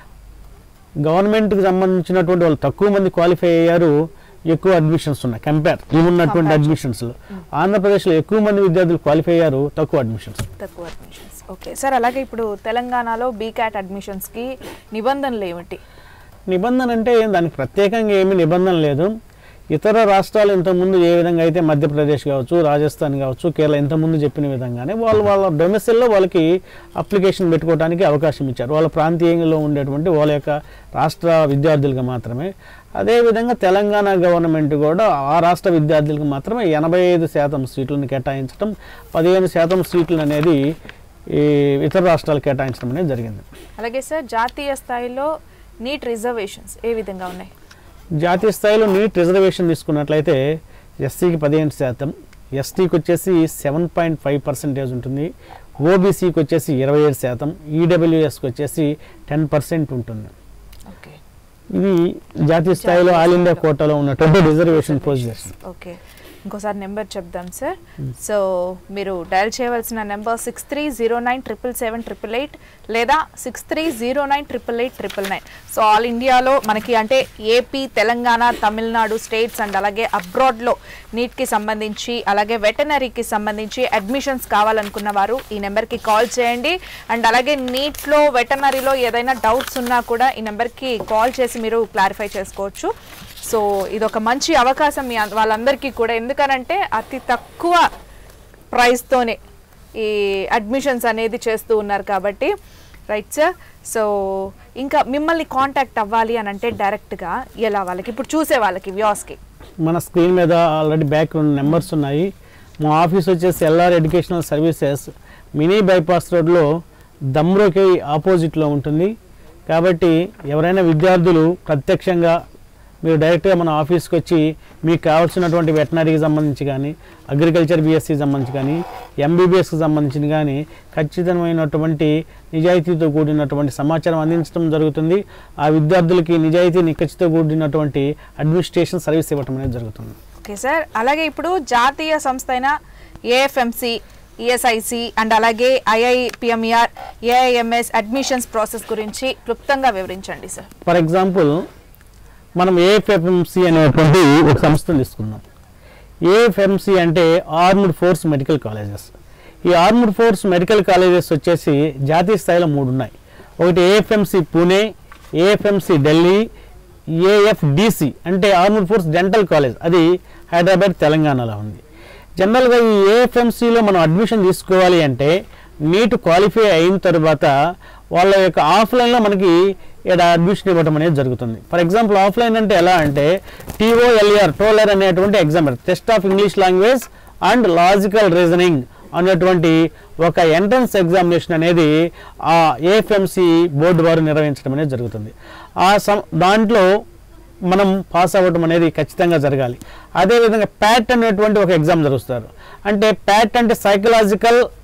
గవర్నమెంట్కి సంబంధించినటువంటి వాళ్ళు తక్కువ మంది క్వాలిఫై అయ్యారు ఎక్కువ అడ్మిషన్స్ ఉన్నాయి కంపేర్ ఉన్నటువంటి అడ్మిషన్స్లో ఆంధ్రప్రదేశ్లో ఎక్కువ మంది విద్యార్థులు క్వాలిఫై అయ్యారు తక్కువ అడ్మిషన్స్ తక్కువ అడ్మిషన్స్ ఓకే సార్ అలాగే ఇప్పుడు తెలంగాణలో బీకాట్ అడ్మిషన్స్కి నిబంధనలు ఏమిటి నిబంధన అంటే ఏం దానికి ప్రత్యేకంగా ఏమీ నిబంధన లేదు ఇతర రాష్ట్రాలు ఇంతకుముందు ఏ విధంగా అయితే మధ్యప్రదేశ్ కావచ్చు రాజస్థాన్ కావచ్చు కేరళ ఇంతకుముందు చెప్పిన విధంగానే వాళ్ళు వాళ్ళ డొమెసిల్లో వాళ్ళకి అప్లికేషన్ పెట్టుకోవడానికి అవకాశం ఇచ్చారు వాళ్ళ ప్రాంతీయంలో ఉండేటువంటి వాళ్ళ యొక్క రాష్ట్ర విద్యార్థులకు మాత్రమే అదేవిధంగా తెలంగాణ గవర్నమెంట్ కూడా ఆ రాష్ట్ర విద్యార్థులకు మాత్రమే ఎనభై ఐదు శాతం సీట్లను కేటాయించడం పదిహేను శాతం సీట్లు అనేది ఈ ఇతర రాష్ట్రాలు కేటాయించడం అనేది జరిగింది అలాగే సార్ జాతీయ స్థాయిలో నీట్ రిజర్వేషన్స్ ఏ విధంగా ఉన్నాయి జాతీయ స్థాయిలో నీట్ రిజర్వేషన్ తీసుకున్నట్లయితే ఎస్సీకి పదిహేను శాతం ఎస్టీకి వచ్చేసి సెవెన్ పాయింట్ ఫైవ్ పర్సెంటేజ్ ఉంటుంది ఓబీసీకి వచ్చేసి ఇరవై ఏడు శాతం ఈడబ్ల్యూఎస్కి వచ్చేసి టెన్ పర్సెంట్ ఉంటుంది ఓకే ఇది జాతీయ స్థాయిలో ఆల్ ఇండియా కోటాలో ఉన్నటువంటి రిజర్వేషన్ ప్రొసీజర్స్ ఓకే ఇంకోసారి నెంబర్ చెప్దాం సార్ సో మీరు డయల్ చేయవలసిన number six three zero nine triple seven triple eight లేదా six three zero nine triple eight triple nine so all ఇండియాలో మనకి అంటే AP Telangana Tamil Nadu states and అలాగే అబ్రాడ్లో నీట్కి సంబంధించి అలాగే వెటనరీకి సంబంధించి అడ్మిషన్స్ కావాలనుకున్న వారు ఈ నెంబర్కి కాల్ చేయండి అండ్ అలాగే నీట్లో వెటనరీలో ఏదైనా డౌట్స్ ఉన్నా కూడా ఈ నెంబర్కి కాల్ చేసి మీరు క్లారిఫై చేసుకోవచ్చు సో ఇది ఒక మంచి అవకాశం మీ అం- వాళ్ళందరికీ కూడా ఎందుకనంటే అతి తక్కువ ప్రైస్తోనే ఈ అడ్మిషన్స్ అనేది చేస్తూ ఉన్నారు కాబట్టి రైట్ సార్ సో ఇంకా మిమ్మల్ని కాంటాక్ట్ అవ్వాలి అని అంటే డైరెక్ట్గా ఎలా వాళ్ళకి ఇప్పుడు చూసే వాళ్ళకి వ్యూస్కి మన స్క్రీన్ మీద ఆల్రెడీ బ్యాక్గ్రౌండ్ నెంబర్స్ ఉన్నాయి మా ఆఫీస్ వచ్చేసి LR educational services mini bypass రోడ్లో దమ్రోకి ఆపోజిట్లో ఉంటుంది కాబట్టి ఎవరైనా విద్యార్థులు ప్రత్యక్షంగా మీరు డైరెక్ట్గా మన ఆఫీస్కి వచ్చి మీకు కావాల్సినటువంటి వెటనరీకి సంబంధించి కానీ అగ్రికల్చర్ బిఎస్సికి సంబంధించి కానీ ఎంబీబీఎస్కి సంబంధించి కానీ ఖచ్చితమైనటువంటి నిజాయితీతో కూడినటువంటి సమాచారం అందించడం జరుగుతుంది ఆ విద్యార్థులకి నిజాయితీ నిక్కచ్చితో కూడినటువంటి అడ్మినిస్ట్రేషన్ సర్వీస్ ఇవ్వటం అనేది జరుగుతుంది ఓకే సార్ అలాగే ఇప్పుడు జాతీయ సంస్థ అయిన ఏఎఫ్ఎంసి ఈఎస్ఐసి అండ్ అలాగే ఐఐపిఎంఈఆర్ ఏఐఎంఎస్ అడ్మిషన్స్ ప్రాసెస్ గురించి క్లుప్తంగా వివరించండి సార్ ఫర్ ఎగ్జాంపుల్ మనం ఏఎఫ్ఎంసి అనేటువంటి ఒక సంస్థను తీసుకుందాం ఏఎఫ్ఎంసి అంటే ఆర్మ్డ్ ఫోర్స్ మెడికల్ కాలేజెస్ ఈ ఆర్మ్డ్ ఫోర్స్ మెడికల్ కాలేజెస్ వచ్చేసి జాతీయ స్థాయిలో మూడు ఉన్నాయి ఒకటి AFMC Pune AFMC Delhi AFDC అంటే ఆర్మ్డ్ ఫోర్స్ డెంటల్ కాలేజ్ అది హైదరాబాద్ తెలంగాణలో ఉంది జనరల్గా ఈ ఏఎఫ్ఎంసీలో మనం అడ్మిషన్ తీసుకోవాలి అంటే నీట్ క్వాలిఫై అయిన తర్వాత వాళ్ళ యొక్క ఆఫ్లైన్లో మనకి ఇక్కడ అడ్మిషన్ ఇవ్వడం అనేది జరుగుతుంది ఫర్ ఎగ్జాంపుల్ ఆఫ్లైన్ అంటే ఎలా అంటే టీఓఎల్ఆర్ టోలర్ అనేటువంటి exam test of English language and logical reasoning అనేటువంటి ఒక ఎంట్రన్స్ ఎగ్జామినేషన్ అనేది ఆ ఏఎఫ్ఎంసి బోర్డు వారు నిర్వహించడం అనేది జరుగుతుంది ఆ సం దాంట్లో మనం పాస్ అవ్వడం అనేది ఖచ్చితంగా జరగాలి అదేవిధంగా ప్యాట్ అనేటువంటి ఒక ఎగ్జామ్ జరుగుతారు అంటే ప్యాట్ అంటే సైకలాజికల్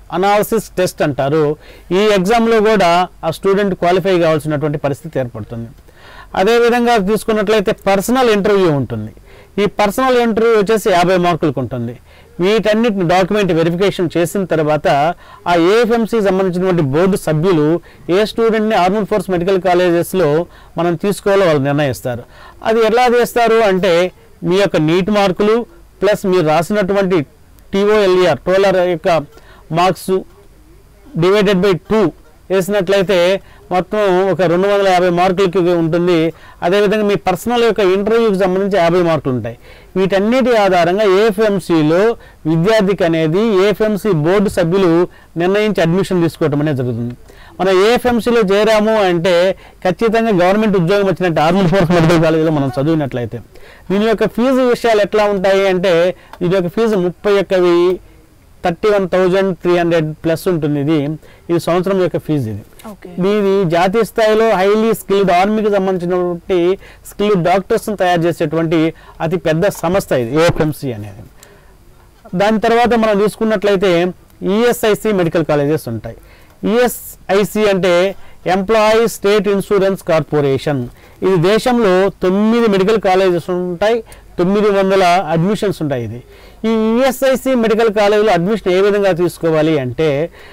అనాలసిస్ టెస్ట్ అంటారు ఈ ఎగ్జామ్లో కూడా ఆ స్టూడెంట్ క్వాలిఫై కావాల్సినటువంటి పరిస్థితి ఏర్పడుతుంది అదేవిధంగా తీసుకున్నట్లయితే పర్సనల్ ఇంటర్వ్యూ ఉంటుంది ఈ పర్సనల్ ఇంటర్వ్యూ వచ్చేసి యాభై మార్కులకు ఉంటుంది వీటన్నిటిని డాక్యుమెంట్ వెరిఫికేషన్ చేసిన తర్వాత ఆ ఏఎఫ్ఎంసీ సంబంధించినటువంటి బోర్డు సభ్యులు ఏ స్టూడెంట్ని ఆర్మల్ ఫోర్స్ మెడికల్ కాలేజెస్లో మనం తీసుకోవాలో వాళ్ళు నిర్ణయిస్తారు అది ఎలా చేస్తారు అంటే మీ యొక్క నీట్ మార్కులు ప్లస్ మీరు రాసినటువంటి టీఓఎల్ఈఆర్ టోలర్ యొక్క మార్క్స్ డివైడెడ్ బై టూ వేసినట్లయితే మొత్తం ఒక రెండు వందల యాభై మార్కులకి ఉంటుంది అదేవిధంగా మీ పర్సనల్ యొక్క ఇంటర్వ్యూకి సంబంధించి యాభై మార్కులు ఉంటాయి వీటన్నిటి ఆధారంగా ఏఎఫ్ఎంసీలో విద్యార్థికి అనేది ఏఎఫ్ఎంసీ బోర్డు సభ్యులు నిర్ణయించి అడ్మిషన్ తీసుకోవటం అనేది జరుగుతుంది మనం ఏఎఫ్ఎంసీలో చేరాము అంటే ఖచ్చితంగా గవర్నమెంట్ ఉద్యోగం వచ్చినట్టు ఆర్మల్ ఫోర్స్ మెడికల్ కాలేజీలో మనం చదివినట్లయితే దీని యొక్క ఫీజు విషయాలు ఎట్లా ఉంటాయి అంటే దీని యొక్క ఫీజు ముప్పై ఒక్క వెయ్యి thirty one thousand three hundred plus ఉంటుంది ఇది ఇది సంవత్సరం యొక్క ఫీజు ఇది ఓకే ఇది జాతీయ స్థాయిలో హైలీ స్కిల్డ్ ఆర్మీకి సంబంధించినటువంటి స్కిల్డ్ డాక్టర్స్ని తయారు చేసేటువంటి అతి పెద్ద సంస్థ ఇది ఏఎఫ్ఎంసీ అనేది దాని తర్వాత మనం తీసుకున్నట్లయితే ఈఎస్ఐసి మెడికల్ కాలేజెస్ ఉంటాయి ఈఎస్ఐసి అంటే ఎంప్లాయీ స్టేట్ ఇన్సూరెన్స్ కార్పొరేషన్ ఇది దేశంలో తొమ్మిది మెడికల్ కాలేజెస్ ఉంటాయి తొమ్మిది వందల అడ్మిషన్స్ ఉంటాయి ఇది ఈ ఈఎస్ఐసి మెడికల్ కాలేజీలో అడ్మిషన్ ఏ విధంగా తీసుకోవాలి అంటే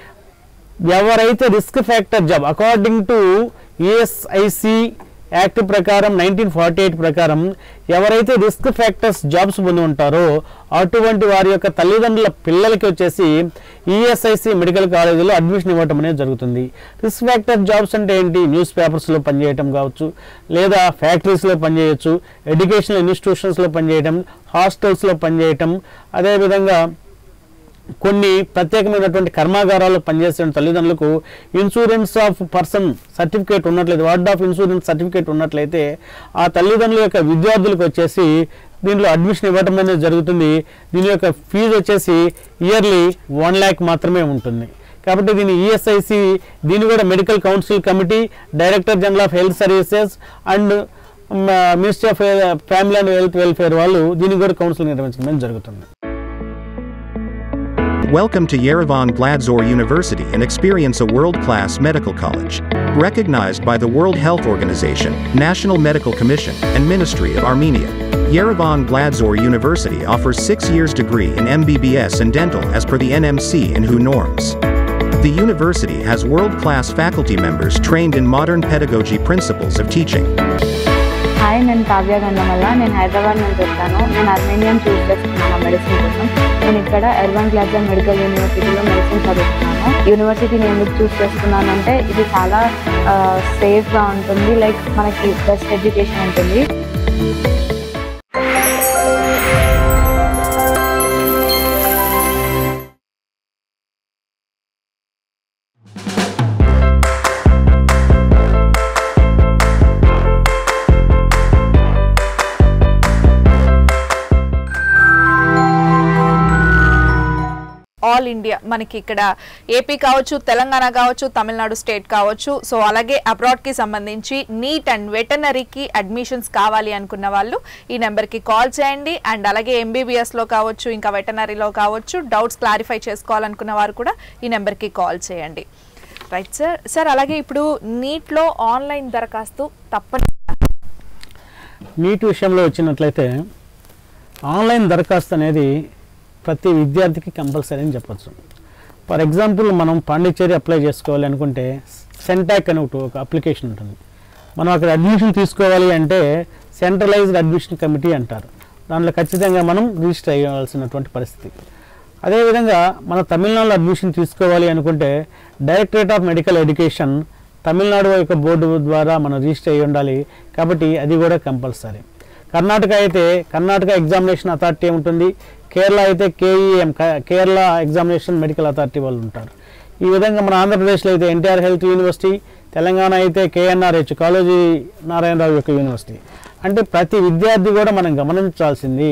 ఎవరైతే risk factor job according to ESIC act ప్రకారం నైన్టీన్ ఫార్టీ ఎయిట్ ప్రకారం ఎవరైతే రిస్క్ ఫ్యాక్టర్స్ జాబ్స్ పొంది ఉంటారో అటువంటి వారి యొక్క తల్లిదండ్రుల పిల్లలకి వచ్చేసి ఈఎస్ఐసి మెడికల్ కాలేజీలో అడ్మిషన్ ఇవ్వటం అనేది జరుగుతుంది రిస్క్ ఫ్యాక్టర్ జాబ్స్ అంటే ఏంటి న్యూస్ పేపర్స్లో పనిచేయటం కావచ్చు లేదా ఫ్యాక్టరీస్లో పనిచేయచ్చు ఎడ్యుకేషనల్ ఇన్స్టిట్యూషన్స్లో పనిచేయటం హాస్టల్స్లో పనిచేయటం అదేవిధంగా కొన్ని ప్రత్యేకమైనటువంటి కర్మాగారాల్లో పనిచేసే తల్లిదండ్రులకు ఇన్సూరెన్స్ ఆఫ్ పర్సన్ సర్టిఫికేట్ ఉన్నట్లయితే వార్డ్ ఆఫ్ ఇన్సూరెన్స్ సర్టిఫికేట్ ఉన్నట్లయితే ఆ తల్లిదండ్రుల యొక్క విద్యార్థులకు వచ్చేసి దీంట్లో అడ్మిషన్ ఇవ్వడం అనేది జరుగుతుంది దీని యొక్క ఫీజు వచ్చేసి ఇయర్లీ వన్ ల్యాక్ మాత్రమే ఉంటుంది కాబట్టి దీని ఈఎస్ఐసి దీని కూడా medical council committee director general of health services and ministry of family and health welfare వాళ్ళు దీనికి కూడా కౌన్సిల్ నిర్వహించడం అనేది జరుగుతుంది Welcome to Yerevan Gladzor University and experience a world-class medical college. Recognized by the World Health Organization, National Medical Commission, and Ministry of Armenia. Yerevan Gladzor University offers 6 years degree in MBBS and dental as per the NMC and WHO norms. The university has world-class faculty members trained in modern pedagogy principles of teaching. Hi నేను కావ్య గంధమల్ల నేను హైదరాబాద్ నుంచి వచ్చాను నేను Armenian చూస్ చేసుకున్నాను medicine కోసం నేను ఇక్కడ Erwan గ్లాజర్ medical యూనివర్సిటీలో మెడిసిన్ చదువుతున్నాను యూనివర్సిటీని ఎందుకు చూస్ చేసుకున్నానంటే ఇది చాలా సేఫ్గా ఉంటుంది లైక్ మనకి బెస్ట్ ఎడ్యుకేషన్ ఉంటుంది ఆల్ ఇండియా మనకి ఇక్కడ ఏపీ కావచ్చు తెలంగాణ కావచ్చు తమిళనాడు స్టేట్ కావచ్చు సో అలాగే అబ్రాడ్ కి సంబంధించి నీట్ అండ్ వెటనరీకి అడ్మిషన్స్ కావాలి అనుకున్న వాళ్ళు ఈ నెంబర్కి కాల్ చేయండి అండ్ అలాగే ఎంబీబీఎస్ లో కావచ్చు ఇంకా వెటనరీలో కావచ్చు డౌట్స్ క్లారిఫై చేసుకోవాలనుకున్న వారు కూడా ఈ నెంబర్కి కాల్ చేయండి రైట్ సార్ సార్ అలాగే ఇప్పుడు నీట్లో ఆన్లైన్ దరఖాస్తు తప్పని నీట్ విషయంలో వచ్చినట్లయితే ఆన్లైన్ దరఖాస్తు అనేది ప్రతి విద్యార్థికి కంపల్సరీ అని చెప్పొచ్చు ఫర్ ఎగ్జాంపుల్ మనం పాండిచ్చేరి అప్లై చేసుకోవాలి అనుకుంటే సెంటాక్ అని ఒకటి ఒక అప్లికేషన్ ఉంటుంది మనం అక్కడ అడ్మిషన్ తీసుకోవాలి అంటే సెంట్రలైజ్డ్ అడ్మిషన్ కమిటీ అంటారు దాంట్లో ఖచ్చితంగా మనం రిజిస్టర్ అయ్యాల్సినటువంటి పరిస్థితి అదేవిధంగా మన తమిళనాడులో అడ్మిషన్ తీసుకోవాలి అనుకుంటే directorate of medical education Tamil Nadu యొక్క బోర్డు ద్వారా మనం రిజిస్టర్ అయ్యి ఉండాలి కాబట్టి అది కూడా కంపల్సరీ కర్ణాటక అయితే కర్ణాటక ఎగ్జామినేషన్ అథారిటీ ఉంటుంది కేరళ అయితే KEM Kerala examination medical authority వాళ్ళు ఉంటారు ఈ విధంగా మన ఆంధ్రప్రదేశ్లో అయితే ఎన్టీఆర్ హెల్త్ యూనివర్సిటీ తెలంగాణ అయితే కేఎన్ఆర్హెచ్ కాలేజీ నారాయణరావు యొక్క యూనివర్సిటీ అంటే ప్రతి విద్యార్థి కూడా మనం గమనించాల్సింది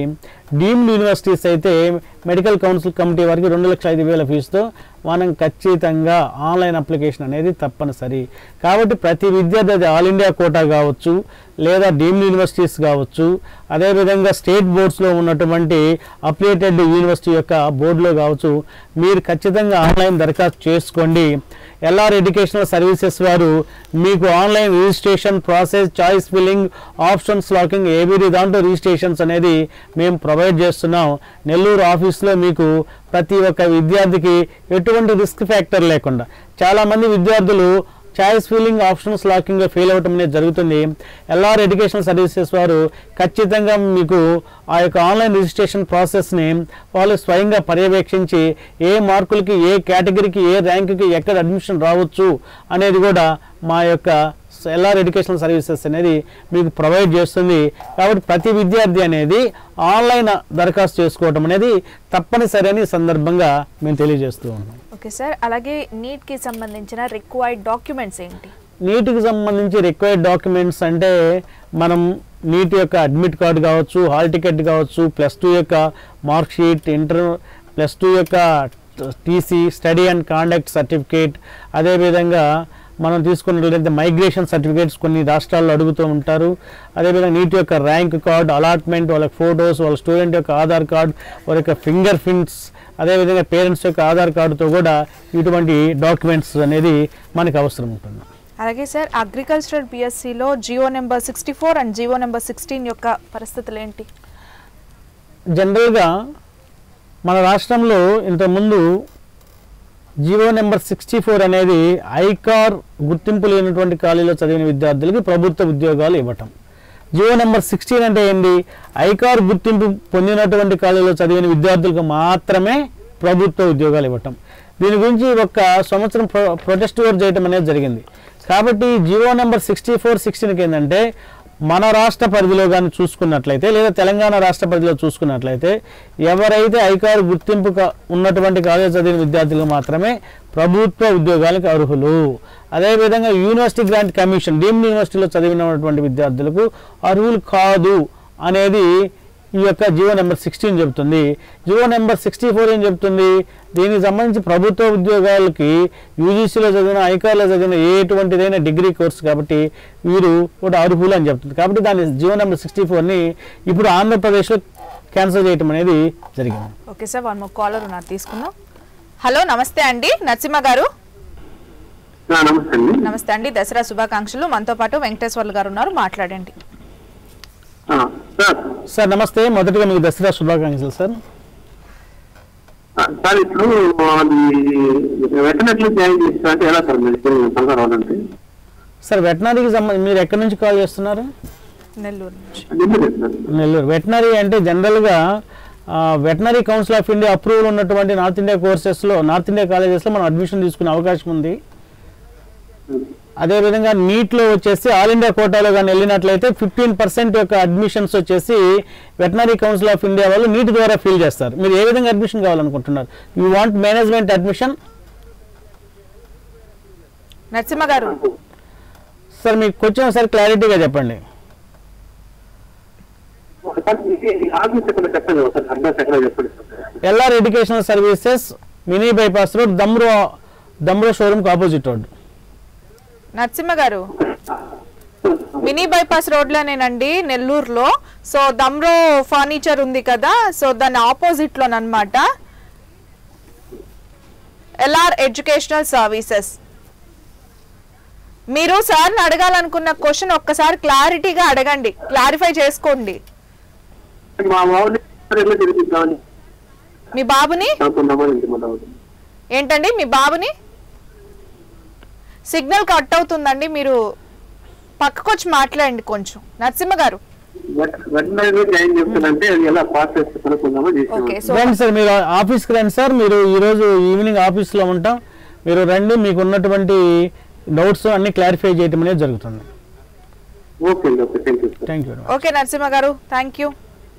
డీమ్డ్ యూనివర్సిటీస్ అయితే మెడికల్ కౌన్సిల్ కమిటీ వారికి రెండు లక్షల ఐదు వేల ఫీజుతో మనం ఖచ్చితంగా ఆన్లైన్ అప్లికేషన్ అనేది తప్పనిసరి కాబట్టి ప్రతి విద్యార్థి అది ఆల్ ఇండియా కోటా కావచ్చు లేదా డీమ్డ్ యూనివర్సిటీస్ కావచ్చు అదేవిధంగా స్టేట్ బోర్డ్స్లో ఉన్నటువంటి అప్లియేటెడ్ యూనివర్సిటీ యొక్క బోర్డులో కావచ్చు మీరు ఖచ్చితంగా ఆన్లైన్ దరఖాస్తు చేసుకోండి ఎల్ఆర్ ఎడ్యుకేషనల్ సర్వీసెస్ వారు మీకు online registration process choice filling options locking ABD దాంట్లో రిజిస్ట్రేషన్స్ అనేది మేము ప్రొవైడ్ చేస్తున్నాం నెల్లూరు ఆఫీస్లో మీకు ప్రతి ఒక్క విద్యార్థికి ఎటువంటి రిస్క్ ఫ్యాక్టర్ లేకుండా చాలామంది విద్యార్థులు choice filling options locking fail అవ్వటం అనేది జరుగుతుంది ఎల్ఆర్ ఎడ్యుకేషన్ సర్వీసెస్ వారు ఖచ్చితంగా మీకు ఆ యొక్క ఆన్లైన్ రిజిస్ట్రేషన్ ప్రాసెస్ని వాళ్ళు స్వయంగా పర్యవేక్షించి ఏ మార్కులకి ఏ కేటగిరీకి ఏ ర్యాంకుకి ఎక్కడ అడ్మిషన్ రావచ్చు అనేది కూడా మా యొక్క ఎల్ఆర్ ఎడ్యుకేషనల్ సర్వీసెస్ అనేది మీకు ప్రొవైడ్ చేస్తుంది కాబట్టి ప్రతి విద్యార్థి అనేది ఆన్లైన్ దరఖాస్తు చేసుకోవటం అనేది తప్పనిసరి అని ఈ సందర్భంగా మేము తెలియజేస్తూ ఉన్నాం ఓకే సార్ అలాగే నీట్కి సంబంధించిన రిక్వైర్డ్ డాక్యుమెంట్స్ ఏంటి నీటికి సంబంధించి రిక్వైర్డ్ డాక్యుమెంట్స్ అంటే మనం నీట్ యొక్క అడ్మిట్ కార్డు కావచ్చు హాల్ టికెట్ కావచ్చు ప్లస్ టూ యొక్క mark sheet inter plus two యొక్క TC study and conduct certificate అదేవిధంగా మనం తీసుకున్నట్లయితే మైగ్రేషన్ సర్టిఫికేట్స్ కొన్ని రాష్ట్రాల్లో అడుగుతూ ఉంటారు అదేవిధంగా నీట్ యొక్క ర్యాంక్ కార్డ్ అలాట్మెంట్ వాళ్ళ ఫొటోస్ వాళ్ళ స్టూడెంట్ యొక్క ఆధార్ కార్డ్ వాళ్ళ యొక్క ఫింగర్ ప్రింట్స్ అదేవిధంగా పేరెంట్స్ యొక్క ఆధార్ కార్డుతో కూడా ఇటువంటి డాక్యుమెంట్స్ అనేది మనకు అవసరం ఉంటుంది అలాగే సార్ అగ్రికల్చరల్ బిఎస్సిలో GO number sixty four and GO number sixteen యొక్క పరిస్థితులు ఏంటి జనరల్గా మన రాష్ట్రంలో ఇంతకుముందు జీవో నెంబర్ సిక్స్టీ ఫోర్ అనేది ఐకార్ గుర్తింపు లేనటువంటి ఖాళీలో చదివిన విద్యార్థులకి ప్రభుత్వ ఉద్యోగాలు ఇవ్వటం జియో నెంబర్ సిక్స్టీన్ అంటే ఏంటి ఐకార్ గుర్తింపు పొందినటువంటి ఖాళీలో చదివిన విద్యార్థులకు మాత్రమే ప్రభుత్వ ఉద్యోగాలు ఇవ్వటం దీని గురించి ఒక సంవత్సరం ప్రొ ప్రొటెస్ట్ వర్క్ చేయడం అనేది జరిగింది కాబట్టి జియో నెంబర్ సిక్స్టీ ఫోర్ సిక్స్టీన్కి ఏంటంటే మన రాష్ట్ర పరిధిలో కానీ చూసుకున్నట్లయితే లేదా తెలంగాణ రాష్ట్ర పరిధిలో చూసుకున్నట్లయితే ఎవరైతే ఐకారు గుర్తింపు క- ఉన్నటువంటి కాలేజ్ చదివిన విద్యార్థులకు మాత్రమే ప్రభుత్వ ఉద్యోగాలకు అర్హులు అదేవిధంగా యూనివర్సిటీ గ్రాంట్ కమిషన్ డీమ్డ్ యూనివర్సిటీలో చదివినటువంటి విద్యార్థులకు అర్హులు కాదు అనేది ఈ యొక్క జియో నెంబర్ సిక్స్టీన్ చెబుతుంది జియో నెంబర్ సిక్స్టీ ఫోర్ ఏం చెప్తుంది దీనికి సంబంధించి ప్రభుత్వ ఉద్యోగాలకి యూజీసీలో చదివిన ఐకార్లో చదివిన ఎటువంటిదైనా డిగ్రీ కోర్స్ కాబట్టి వీరు కూడా అర్హులు అని చెప్తుంది కాబట్టి దాని జియో నెంబర్ సిక్స్టీ ఫోర్ని ఇప్పుడు ఆంధ్రప్రదేశ్లో క్యాన్సిల్ చేయటం అనేది జరిగింది okay sir one more caller ఉన్నారు తీసుకుందాం హలో నమస్తే అండి నరసింహ గారు ఆ, నమస్తే అండి నమస్తే అండి దసరా శుభాకాంక్షలు మనతో పాటు వెంకటేశ్వర్లు గారు ఉన్నారు మాట్లాడండి ఆ, సార్ సార్ నమస్తే మొదటిగా మీకు దసరా శుభాకాంక్షలు సార్ ఆ, సార్ ఇప్పుడు అది వెటనరీ జాయిన్ చేస్తా అంటే ఎలా సార్ మీరు తొందర రావాలంటే సార్ వెటనరీకి సంబంధించి మీరు ఎక్కడి నుంచి కాల్ చేస్తున్నారు నెల్లూరు నుంచి నెల్లూరు సార్ నెల్లూరు వెటనరీ అంటే జనరల్గా veterinary council of India approval ఉన్నటువంటి నార్త్ ఇండియా కోర్సెస్లో నార్త్ ఇండియా కాలేజెస్లో మనం అడ్మిషన్ తీసుకునే అవకాశం ఉంది అదేవిధంగా నీట్లో వచ్చేసి ఆల్ ఇండియా కోటాలో కానీ వెళ్ళినట్లయితే ఫిఫ్టీన్ పర్సెంట్ యొక్క అడ్మిషన్స్ వచ్చేసి వెటనరీ కౌన్సిల్ ఆఫ్ ఇండియా వాళ్ళు నీట్ ద్వారా ఫిల్ చేస్తారు మీరు ఏ విధంగా అడ్మిషన్ కావాలనుకుంటున్నారు you want management admission Narasimha గారు సార్ మీకు కొంచెం ఒకసారి క్లారిటీగా చెప్పండి ఒకసారి ఈ ఆఫీస్ ఎక్కడ చెప్పండి ఒకసారి అడ్రస్ ఎక్కడ చెప్పండి sir LR educational services mini bypass road Damro Damro షోరూమ్కి ఆపోజిట్ రోడ్ నరసింహ గారు మినీ బైపాస్ రోడ్లోనేనండి నెల్లూరులో సో దమ్రో ఫర్నిచర్ ఉంది కదా సో దాని ఆపోజిట్ లోనమాట ఎల్ఆర్ ఎడ్యుకేషనల్ సర్వీసెస్ మీరు సార్ని అడగాలనుకున్న క్వశ్చన్ ఒక్కసారి క్లారిటీగా అడగండి క్లారిఫై చేసుకోండి మా మామూలు ఎట్లా తిరిగిద్దామని మీ బాబుని అనుకున్నామని ఇంటి మన ఏంటండి మీ బాబుని సిగ్నల్ కట్ అవుతుందండి మీరు పక్కకొచ్చి మాట్లాడండి కొంచెం నరసింహ గారు వెటనరీ జాయిన్ చేస్తానంటే అది ఎలా ప్రాసెస్ కనుక్కుందామని ఓకే చేసాను సో రండి సార్ మీరు ఆఫీస్కి రండి సార్ మీరు ఈరోజు ఈవినింగ్ ఆఫీస్లో ఉంటాం మీరు రండి మీకు ఉన్నటువంటి డౌట్స్ అన్ని క్లారిఫై చేయటం అనేది జరుగుతుంది ఓకే అండి okay thank you sir thank you okay Narasimha గారు thank you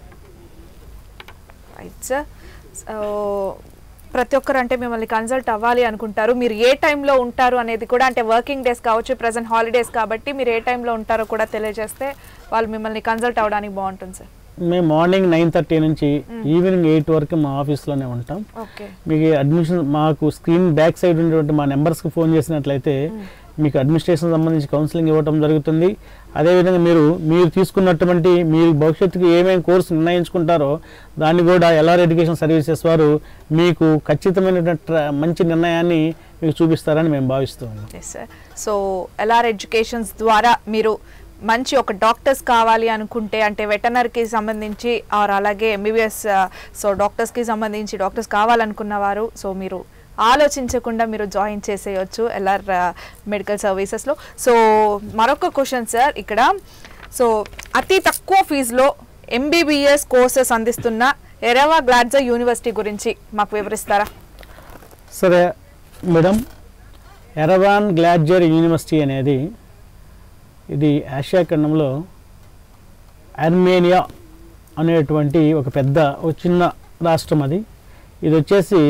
right sir so ప్రతి ఒక్కరు అంటే మిమ్మల్ని కన్సల్ట్ అవ్వాలి అనుకుంటారు మీరు ఏ టైంలో ఉంటారు అనేది కూడా అంటే వర్కింగ్ డేస్ కావచ్చు ప్రజెంట్ హాలిడేస్ కాబట్టి మీరు ఏ టైంలో ఉంటారో కూడా తెలియజేస్తే వాళ్ళు మిమ్మల్ని కన్సల్ట్ అవ్వడానికి బాగుంటుంది సార్ మేము మార్నింగ్ నైన్ థర్టీ నుంచి ఈవినింగ్ ఎయిట్ వరకు మా ఆఫీస్లోనే ఉంటాం ఓకే మీకు అడ్మిషన్ మాకు స్క్రీన్ బ్యాక్ సైడ్ ఉండేటువంటి మా నెంబర్స్కి ఫోన్ చేసినట్లయితే మీకు అడ్మినిస్ట్రేషన్ సంబంధించి కౌన్సిలింగ్ ఇవ్వడం జరుగుతుంది అదేవిధంగా మీరు మీరు తీసుకున్నటువంటి మీరు భవిష్యత్తుకు ఏమేమి కోర్సు నిర్ణయించుకుంటారో దాన్ని కూడా ఎల్ఆర్ ఎడ్యుకేషన్ సర్వీసెస్ వారు మీకు ఖచ్చితమైనటువంటి ట్ర- మంచి నిర్ణయాన్ని మీకు చూపిస్తారని మేము భావిస్తూ ఉన్నాం yes sir so LR educations ద్వారా మీరు మంచి ఒక డాక్టర్స్ కావాలి అనుకుంటే అంటే వెటనరీకి సంబంధించి ఆర్ అలాగే ఎంబీబీఎస్ సో డాక్టర్స్కి సంబంధించి డాక్టర్స్ కావాలనుకున్న వారు సో మీరు ఆలోచించకుండా మీరు జాయిన్ చేసేయచ్చు ఎల్ఆర్ మెడికల్ సర్వీసెస్లో సో మరొక క్వశ్చన్ సార్ ఇక్కడ సో అతి తక్కువ ఫీజులో ఎంబీబీఎస్ కోర్సెస్ అందిస్తున్న ఎరవా గ్లాడ్జా యూనివర్సిటీ గురించి మాకు వివరిస్తారా సరే మేడం ఎరవాన్ గ్లాడ్జర్ యూనివర్సిటీ అనేది ఇది ఆసియా ఖండంలో అర్మేనియా అనేటువంటి ఒక పెద్ద ఒక చిన్న రాష్ట్రం అది ఇది వచ్చేసి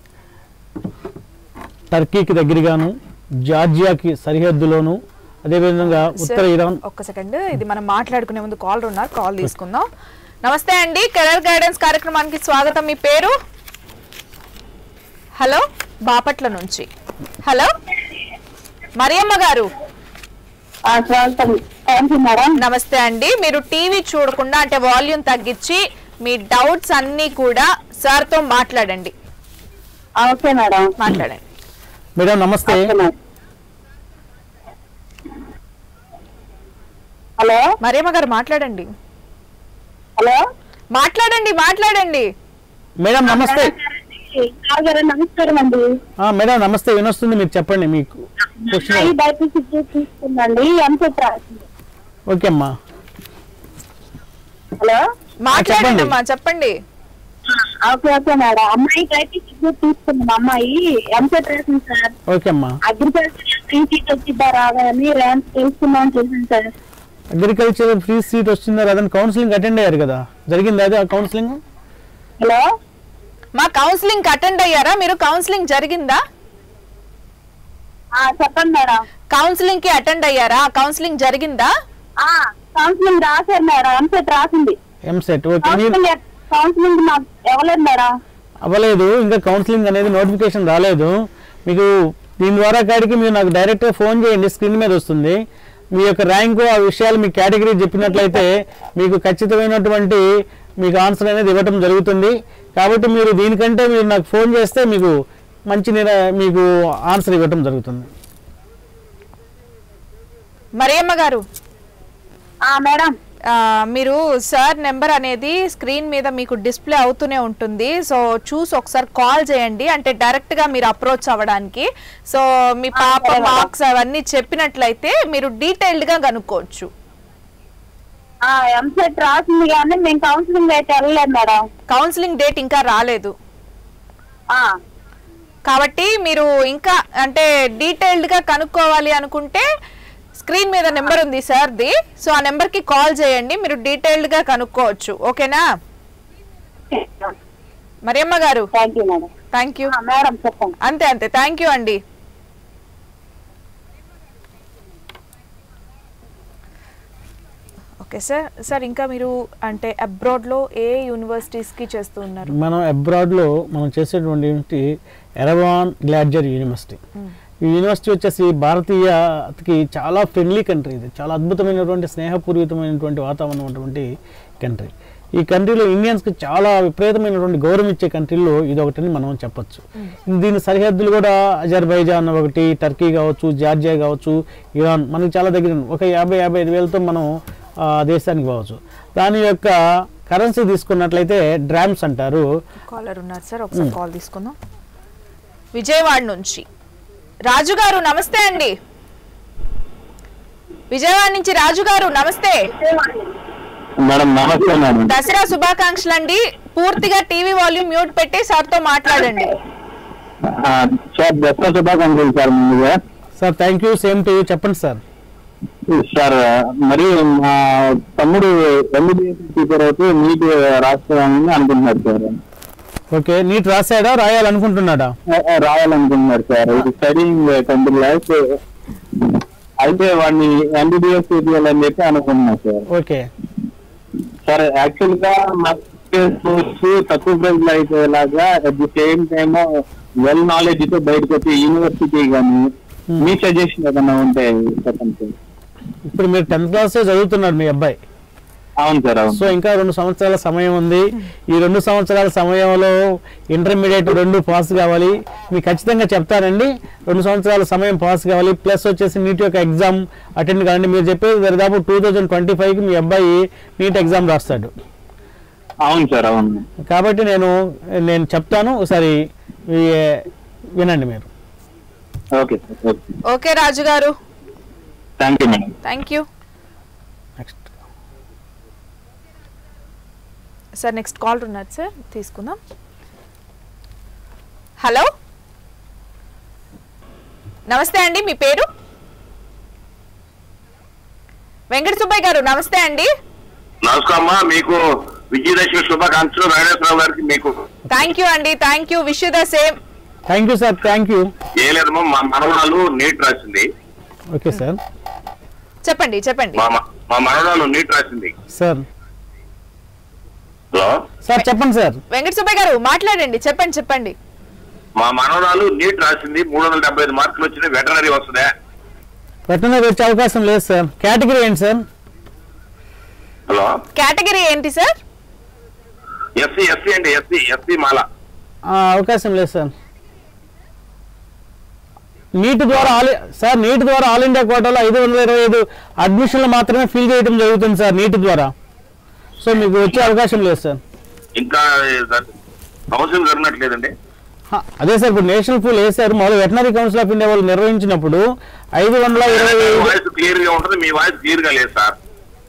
టర్కీకి దగ్గరగాను జార్జియాకి సరిహద్దులోను అదేవిధంగా ఉత్తర సార్, ఇరాన్ ఒక్క సెకండ్ ఇది మనం మాట్లాడుకునే ముందు కాల్ ఉన్నారు కాల్ తీసుకుందాం నమస్తే అండి కెరీర్ గైడెన్స్ కార్యక్రమానికి స్వాగతం మీ పేరు హలో బాపట్ల నుంచి హలో మరియమ్మ గారు స్వాగతం థ్యాంక్ యూ మేడం నమస్తే అండి మీరు టీవీ చూడకుండా అంటే వాల్యూమ్ తగ్గించి మీ డౌట్స్ అన్నీ కూడా సార్తో మాట్లాడండి ఓకే మేడం మాట్లాడండి మేడం నమస్తే ఓకే మేడం హలో మరియమ్మ గారు మాట్లాడండి హలో మాట్లాడండి మాట్లాడండి మేడం నమస్తే సార్ గారు నమస్కారం అండి ఆ, మేడం నమస్తే వినొస్తుంది మీరు చెప్పండి మీకు క్వశ్చన్ అమ్మాయి బైపీసీ తీసుకుందండి ఎంసెట్ రాసింది ఓకే అమ్మా హలో మాట్లాడండి అమ్మా చెప్పండి ఓకే ఓకే మేడం అమ్మాయి బైపీసీ తీసుకుంది మా అమ్మాయి ఎంసెట్ రాసింది సార్ ఓకే అమ్మా అగ్రికల్చర్ ఫ్రీ సీట్ వచ్చిద్దా రాదా అని ర్యాంక్ తెలుసుకుందాం చేసింది సార్ అగ్రికల్చర్ ఫ్రీ సీట్ వచ్చిందా అదని కౌన్సిలింగ్ అటెండ్ అయ్యారు కదా జరిగింది అదే ఆ కౌన్సిలింగ్ హలో మా కౌన్సిలింగ్ అటెండ్ అయ్యారా మీరు కౌన్సిలింగ్ జరిగిందా ఆ, చెప్పండి మేడం కౌన్సిలింగ్ కి అటెండ్ అయ్యారా కౌన్సిలింగ్ జరిగిందా ఆ, కౌన్సిలింగ్ రాశారు మేడం ఎంసెట్ రాసింది ఎంసెట్ ఓకే మీరు కౌన్సిలింగ్ కౌన్సిలింగ్ నాకు ఇవ్వలేదు మేడం అవ్వలేదు ఇంకా కౌన్సిలింగ్ అనేది నోటిఫికేషన్ రాలేదు మీకు దీని ద్వారా కాడికి మీరు నాకు డైరెక్ట్గా ఫోన్ చేయండి స్క్రీన్ మీద వస్తుంది మీ యొక్క ర్యాంకు ఆ విషయాలు మీ కేటగిరీ చెప్పినట్లయితే మీకు ఖచ్చితమైనటువంటి మీకు ఆన్సర్ అనేది ఇవ్వటం జరుగుతుంది కాబట్టి మీరు దీనికంటే మీరు నాకు ఫోన్ చేస్తే మీకు మంచి నిర మీకు ఆన్సర్ ఇవ్వటం జరుగుతుంది మరియమ్మ గారు ఆ మేడం ఆ, మీరు సార్ నెంబర్ అనేది స్క్రీన్ మీద మీకు డిస్ప్లే అవుతూనే ఉంటుంది సో చూసి ఒకసారి కాల్ చేయండి అంటే డైరెక్ట్ గా మీరు అప్రోచ్ అవ్వడానికి సో మీ పాప సరే మేడం. మార్క్స్ అవన్నీ చెప్పినట్లయితే మీరు డీటెయిల్డ్ గా కనుక్కోవచ్చు ఆ ఎంసెట్ రాసింది కానీ మేము కౌన్సిలింగ్ అయితే వెళ్ళలేదు మేడం కౌన్సిలింగ్ డేట్ ఇంకా రాలేదు ఆ కాబట్టి మీరు ఇంకా అంటే డీటెయిల్డ్ గా కనుక్కోవాలి అనుకుంటే స్క్రీన్ మీద నెంబర్ ఉంది సార్ది సో ఆ నెంబర్ కి కాల్ చేయండి మీరు డీటెయిల్డ్ గా కనుక్కోవచ్చు ఓకేనా మరియమ్మ గారు thank you madam thank you ఆ, మేడం చెప్పండి అంతే అంతే థ్యాంక్ యూ అండి ఓకే సార్ సార్ ఇంకా మీరు అంటే అబ్రాడ్లో ఏ యూనివర్సిటీస్కి చేస్తూ ఉన్నారు మనం అబ్రాడ్లో మనం చేసేటువంటి ఎరవాన్ గ్లాడ్జర్ యూనివర్సిటీ ఈ యూనివర్సిటీ వచ్చేసి భారతీయకి చాలా ఫ్రెండ్లీ కంట్రీ ఇది చాలా అద్భుతమైనటువంటి స్నేహపూరితమైనటువంటి వాతావరణం ఉన్నటువంటి కంట్రీ ఈ కంట్రీలో ఇండియన్స్కి చాలా విపరీతమైనటువంటి గౌరవం ఇచ్చే కంట్రీలో ఇది ఒకటని మనం చెప్పొచ్చు దీని సరిహద్దులు కూడా అజర్బైజాన్ ఒకటి టర్కీ కావచ్చు జార్జియా కావచ్చు ఇరాన్ మనకి చాలా దగ్గర ఉంది. ఒక యాభై యాభై ఐదు వేలతో మనం ఆ దేశానికి పోవచ్చు దాని యొక్క కరెన్సీ తీసుకున్నట్లయితే డ్రామ్స్ అంటారు కాలర్ ఉన్నారు సార్ ఒకసారి కాల్ తీసుకుందాం విజయవాడ నుంచి రాజు గారు నమస్తే అండి విజయవాడ నుంచి రాజు గారు నమస్తే మేడం నమస్తే మేడం దసరా శుభాకాంక్షలు అండి పూర్తిగా టీవీ వాల్యూమ్ మ్యూట్ పెట్టి సార్తో మాట్లాడండి ఆ, సార్ దసరా శుభాకాంక్షలు సార్ ముందుగా sir thank you same to you చెప్పండి సార్ సార్ మరి మా తమ్ముడు ఎంబీబీఎస్ ప్రిపేర్ అవుతూ నీట్ రాస్తామని అనుకుంటున్నాడు సార్ ఓకే నీట్ రాశాడా రాయాలనుకుంటున్నాడా ఆ, ఆ, రాయాలనుకుంటున్నాడు సార్ ఇది స్టడింగ్ టెన్త్ క్లాస్ అయితే వాడిని ఎంబీబీఎస్ చేయాలని చెప్పి అనుకుంటున్నాను సార్ ఓకే సార్ యాక్చువల్ గా మా కోర్స్ తక్కువ ప్రైస్ లో అయిపోయేలాగా at the same time well knowledge తో బయటకు వచ్చే యూనివర్సిటీ కానీ మీ సజెషన్ ఏదైనా ఉంటే చెప్పండి సార్ ఇప్పుడు మీరు టెన్త్ క్లాసే చదువుతున్నారు మీ అబ్బాయి అవును సార్ అవును సో ఇంకా రెండు సంవత్సరాల సమయం ఉంది ఈ రెండు సంవత్సరాల సమయంలో ఇంటర్మీడియట్ రెండు పాస్ కావాలి మీకు ఖచ్చితంగా చెప్తానండి రెండు సంవత్సరాల సమయం పాస్ కావాలి ప్లస్ వచ్చేసి నీట్ యొక్క ఎగ్జామ్ అటెండ్ కావండి మీరు చెప్పేది దాదాపు టూ థౌజండ్ ట్వంటీ ఫైవ్కి మీ అబ్బాయి నీట్ ఎగ్జామ్ రాస్తాడు అవును సార్ అవును కాబట్టి నేను నేను చెప్తాను ఒకసారి ఈ- వినండి మీరు okay sir okay okay Raju గారు thank you madam thank you next sir next call ఉన్నారు సార్ తీసుకుందాం హలో నమస్తే అండి మీ పేరు వెంకట సుబ్బయ్య గారు నమస్తే అండి నమస్కారమ్మా మీకు విజయదశమి శుభాకాంక్షలు నాగేశ్వరరావు గారికి మీకు థ్యాంక్ యూ అండి thank you wish the same thank you sir thank you ఏ లేదమ్మా మా మనవరాలు నీట్ రాసింది ఓకే సార్ చెప్పండి చెప్పండి మా మ- మా మనవరాలు నీట్ రాసింది సార్ హలో సార్ చెప్పండి సార్ వెంకట సుబ్బయ్య గారు మాట్లాడండి చెప్పండి చెప్పండి మా మనవరాలు నీట్ రాసింది మూడు వందల డెబ్బై ఐదు మార్కులు వచ్చినాయి వెటనరీ వస్తుందా వెటనరీ వచ్చే అవకాశం లేదు సార్ కేటగిరీ ఏంటి సార్ హలో కేటగిరీ ఏంటి సార్ ఎస్సీ ఎస్సీ అండి ఎస్సీ ఎస్సీ మాల ఆ, అవకాశం లేదు సార్ నీట్ ద్వారా ఆల్ సార్ నీట్ ద్వారా ఆల్ ఇండియా కోటాలో ఐదు వందల ఇరవై ఐదు అడ్మిషన్లు మాత్రమే ఫిల్ చేయడం జరుగుతుంది సార్ నీట్ ద్వారా సో మీకు వచ్చే అవకాశం లేదు సార్ ఇంకా కౌన్సిల్ జరిగినట్లేదండి హ, అదే సార్ ఇప్పుడు నేషనల్ పూల్ వేసారు మొదలు వెటనరీ కౌన్సిల్ ఆఫ్ ఇండియా వాళ్ళు నిర్వహించినప్పుడు ఐదు వందల ఇరవై ఐదు వాయిస్ క్లియర్ గా ఉంటుంది మీ వాయిస్ క్లియర్ గా లేదు సార్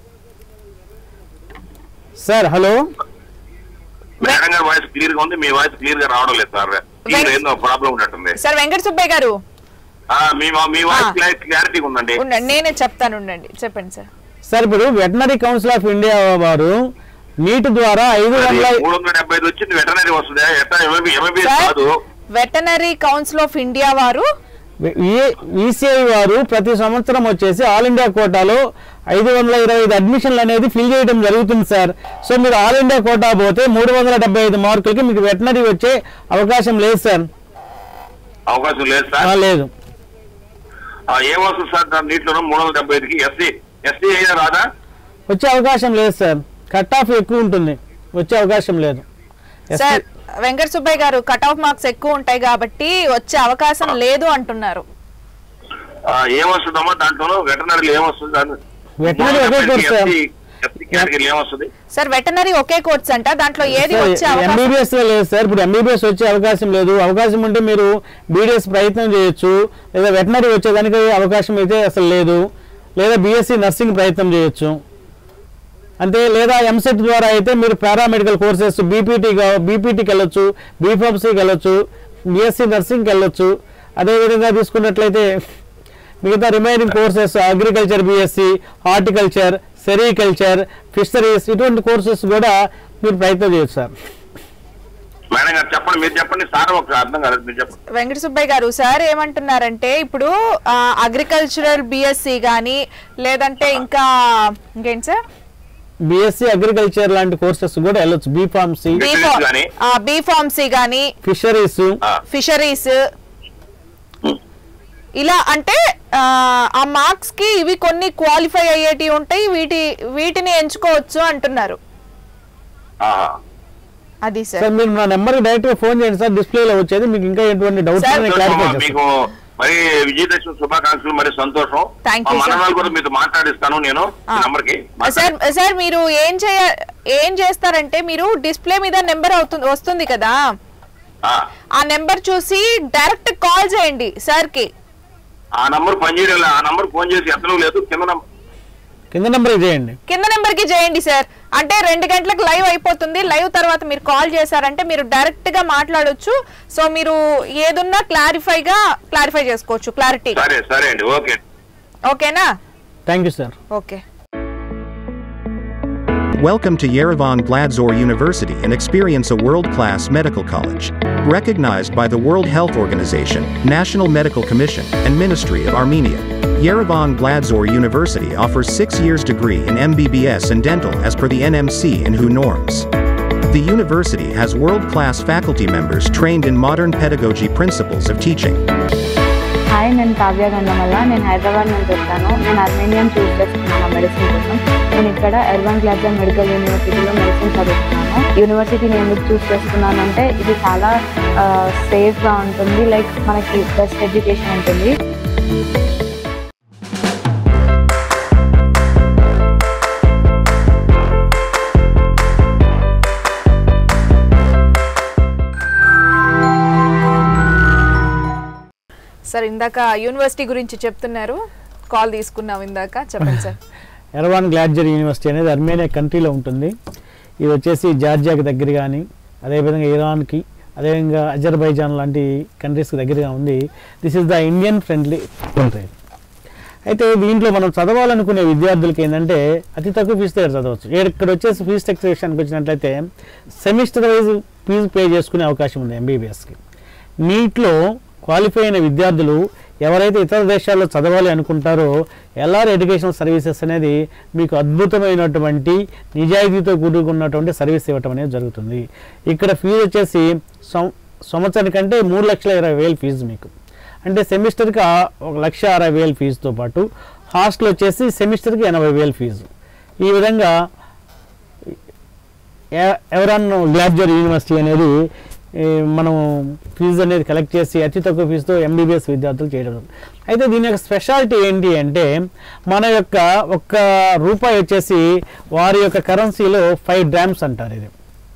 సార్ హలో మేడం గారి వాయిస్ క్లియర్ గా ఉంది మీ వాయిస్ క్లియర్ గా రావడం లేదు సార్ క్లియర్ ఏందో ప్రాబ్లం ఉన్నట్టుంది సార్ వెంకట సుబ్బయ్య గారు ఆ, మీ మీ వాయిస్ ఆ. క్లారిటీ ఉందండి ఉండండి నేనే చెప్తాను ఉండండి చెప్పండి సార్ సార్ ఇప్పుడు వెటనరీ కౌన్సిల్ ఆఫ్ ఇండియా వారు నీట్ ద్వారా ఐదు వందల మూడు వందల డెబ్బై ఐదు వచ్చింది వెటనరీ వస్తుందా ఎట్లా ఎంబీబీఎస్ సార్ కాదు veterinary council of India ECI ఈసీఐ వారు ప్రతి సంవత్సరం వచ్చేసి ఆల్ ఇండియా కోటాలో ఐదు వందల ఇరవై ఐదు అడ్మిషన్లు అనేది ఫిల్ చేయడం జరుగుతుంది సార్ సో మీరు ఆల్ ఇండియా కోటా పోతే మూడు వందల డెబ్బై ఐదు మార్కులకి మీకు వెటనరీ వచ్చే అవకాశం లేదు సార్ అవకాశం లేదు ఆ, సార్ లేదు ఆ, ఏం వస్తుంది సార్ దాని నీటిలో మూడు వందల డెబ్బై ఐదుకి ఎస్సీ ఎస్సీ అయినా రాదా వచ్చే అవకాశం లేదు సార్ కట్ ఆఫ్ ఎక్కువ ఉంటుంది వచ్చే అవకాశం లేదు ఎస్ సార్ వెంకట సుబ్బయ్య గారు కట్ ఆఫ్ మార్క్స్ ఎక్కువ ఉంటాయి కాబట్టి వచ్చే అవకాశం లేదు అంటున్నారు ఆ, ఏం వస్తుందమ్మా దాంట్లో వెటనరీలో ఏం వస్తుంది దాని వెటనరీ ఒకే కోర్స్ సార్ ఎస్సీ కేటగిరీ ఏం వస్తుంది సార్ వెటనరీ ఒకే కోర్స్ అంట దాంట్లో ఏది వచ్చే అవకాశం ఎంబీబీఎస్ లో లేదు సార్ ఇప్పుడు ఎంబీబీఎస్ వచ్చే అవకాశం లేదు అవకాశం ఉంటే మీరు బీడీఎస్ ప్రయత్నం చేయొచ్చు లేదా వెటనరీ వచ్చేదానికి అవకాశం అయితే అసలు లేదు లేదా బీఎస్సీ నర్సింగ్ ప్రయత్నం చేయొచ్చు అంతే లేదా ఎంసెట్ ద్వారా అయితే మీరు పారామెడికల్ కోర్సెస్ బీపీటీ బీపీటీకి వెళ్ళొచ్చు బీఫార్మసీకి వెళ్ళొచ్చు బీఎస్సీ నర్సింగ్కి వెళ్ళొచ్చు అదేవిధంగా తీసుకున్నట్లయితే మిగతా remaining courses agriculture BSc horticulture sericulture fisheries ఇటువంటి కోర్సెస్ కూడా మీరు ప్రయత్నం చేయొచ్చు సార్ మేడం గారు చెప్పండి మీరు చెప్పండి సార్ ఒక అర్థం కాలేదు మీరు చెప్పండి వెంకట సుబ్బయ్య గారు సార్ ఏమంటున్నారంటే ఇప్పుడు అగ్రికల్చరల్ బిఎస్సి గాని లేదంటే ఇంకా ఇంకేంటి సార్ బీఎస్సీ అగ్రికల్చర్ లాంటి కోర్సెస్ కూడా వెళ్ళొచ్చు బీఫార్మసీ Fisheries గాని? బీ ఫార్మసీ గాని ఫిషరీస్ ఆ, ఫిషరీస్ ఇలా అంటే ఆ, ఆ మార్క్స్ కి ఇవి కొన్ని క్వాలిఫై అయ్యేటివి ఉంటాయి వీటి వీటిని ఎంచుకోవచ్చు అంటున్నారు ఆహా. అది సార్ సార్ మీరు నా నెంబర్కి డైరెక్ట్ గా ఫోన్ చేయండి సార్ డిస్ప్లేలో వచ్చేది మీకు ఇంకా ఎటువంటి డౌట్స్ సార్, క్లారిఫై సంతోషం, చేస్తాను మీకు మరి విజయదశమి శుభాకాంక్షలు మరి సంతోషం Thank మా you, sir. మనవాళ్ళు కూడా మీతో మాట్లాడిస్తాను నేను ఆ. నంబర్ కి సార్ సార్ మీరు ఏం చేయ ఏం చేస్తారంటే మీరు డిస్ప్లే మీద నెంబర్ అవుతుంది వస్తుంది కదా ఆ. ఆ నెంబర్ చూసి డైరెక్ట్ కాల్ చేయండి సార్ కి ఆ నంబర్ పనిచేయడం లే. ఆ నంబర్ ఫోన్ చేసి ఎత్తడం లేదు కింద నంబర్ కింద నెంబర్ చేయండి కింద నెంబర్ కి చేయండి సార్ అంటే రెండు గంటలకు లైవ్ అయిపోతుంది లైవ్ తర్వాత మీరు కాల్ చేశారంటే మీరు డైరెక్ట్ గా మాట్లాడొచ్చు సో మీరు ఏదున్నా క్లారిఫై గా క్లారిఫై చేసుకోవచ్చు క్లారిటీ సరే సరే అండి ఓకే ఓకేనా thank you sir okay Welcome to Yerevan Gladzor University and experience a world-class medical college. Recognized by the World Health Organization, National Medical Commission, and Ministry of Armenia. Yerevan Gladzor University offers six years degree in MBBS and dental as per the NMC and WHO norms. The university has world-class faculty members trained in modern pedagogy principles of teaching. Hi నేను కావ్య గంధమల్ల నేను హైదరాబాద్ నుంచి వచ్చాను నేను Armenian చూస్ చేసుకున్నాను medicine కోసం నేను ఇక్కడ Erwan గ్లాజర్ medical యూనివర్సిటీలో మెడిసిన్ చదువుతున్నాను యూనివర్సిటీని ఎందుకు చూస్ చేసుకున్నానంటే ఇది చాలా సేఫ్గా ఉంటుంది లైక్ మనకి బెస్ట్ ఎడ్యుకేషన్ ఉంటుంది సార్ ఇందాక యూనివర్సిటీ గురించి చెప్తున్నారు కాల్ తీసుకున్నాం ఇందాక చెప్పండి సార్ ఎర్వాన్ గ్లాడ్జర్ యూనివర్సిటీ అనేది అర్మేనియా కంట్రీలో ఉంటుంది ఇది వచ్చేసి జార్జియాకి దగ్గర కానీ అదేవిధంగా ఇరాన్కి అదేవిధంగా అజర్బైజాన్ లాంటి కంట్రీస్కి దగ్గరగా ఉంది this is the Indian friendly country అయితే దీంట్లో మనం చదవాలనుకునే విద్యార్థులకి ఏంటంటే అతి తక్కువ ఫీజు దగ్గర చదవచ్చు ఇక్కడ వచ్చేసి ఫీజు స్ట్రక్చర్ విషయానికి వచ్చినట్లయితే సెమిస్టర్ వైజ్ ఫీజు పే చేసుకునే అవకాశం ఉంది ఎంబీబీఎస్కి నీట్లో క్వాలిఫై అయిన విద్యార్థులు ఎవరైతే ఇతర దేశాల్లో చదవాలి అనుకుంటారో ఎల్ఆర్ ఎడ్యుకేషనల్ సర్వీసెస్ అనేది మీకు అద్భుతమైనటువంటి నిజాయితీతో కూడుకున్నటువంటి సర్వీస్ ఇవ్వటం అనేది జరుగుతుంది ఇక్కడ ఫీజు వచ్చేసి సం- సంవత్సరానికంటే మూడు లక్షల ఇరవై వేలు ఫీజు మీకు అంటే సెమిస్టర్కి ఆ- ఒక లక్ష అరవై వేలు ఫీజుతో పాటు హాస్టల్ వచ్చేసి సెమిస్టర్కి ఎనభై వేలు ఫీజు ఈ విధంగా ఎ- ఎవరన్నా గ్లాడ్జర్ యూనివర్సిటీ అనేది ఈ, మనం ఫీజు అనేది కలెక్ట్ చేసి అతి తక్కువ ఫీజుతో ఎంబీబీఎస్ విద్యార్థులు చేయడం జరుగుతుంది. అయితే దీని యొక్క స్పెషాలిటీ ఏంటి అంటే మన యొక్క ఒక్క రూపాయి వచ్చేసి వారి యొక్క కరెన్సీలో ఫైవ్ డ్రామ్స్ అంటారు ఇది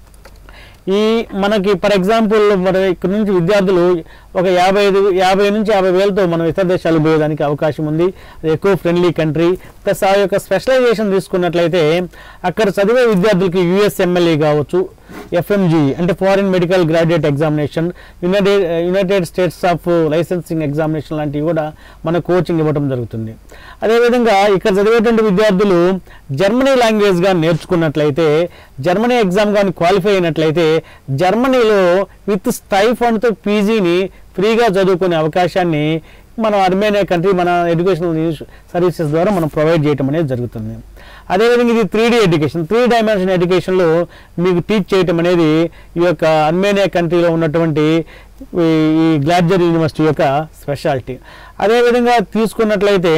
ఈ మనకి ఫర్ ఎగ్జాంపుల్ మన ఇక్కడ నుంచి విద్యార్థులు ఒక యాభై ఐదు యాభై నుంచి యాభై వేలతో మనం ఇతర దేశాలకు పోయేదానికి అవకాశం ఉంది అది ఎక్కువ ఫ్రెండ్లీ కంట్రీ ప్లస్ ఆ యొక్క స్పెషలైజేషన్ తీసుకున్నట్లయితే అక్కడ చదివే విద్యార్థులకి యుఎస్ఎంఎల్ఏ కావచ్చు ఎఫ్ఎంజి అంటే foreign medical graduate examination united united states of licensing examination లాంటివి కూడా మన కోచింగ్ ఇవ్వడం జరుగుతుంది అదేవిధంగా ఇక్కడ చదివేటువంటి విద్యార్థులు జర్మనీ లాంగ్వేజ్గా నేర్చుకున్నట్లయితే జర్మనీ ఎగ్జామ్ కానీ క్వాలిఫై అయినట్లయితే జర్మనీలో విత్ స్టైఫండ్తో పీజీని ఫ్రీగా చదువుకునే అవకాశాన్ని మన అర్మేనియా కంట్రీ మన ఎడ్యుకేషనల్ సర్వీసెస్ ద్వారా మనం ప్రొవైడ్ చేయడం అనేది జరుగుతుంది అదేవిధంగా ఇది three D education three dimension ఎడ్యుకేషన్లో మీకు టీచ్ చేయటం అనేది ఈ యొక్క అర్మేనియా కంట్రీలో ఉన్నటువంటి ఈ- ఈ గ్లాడ్జర్ యూనివర్సిటీ యొక్క స్పెషాలిటీ అదేవిధంగా తీసుకున్నట్లయితే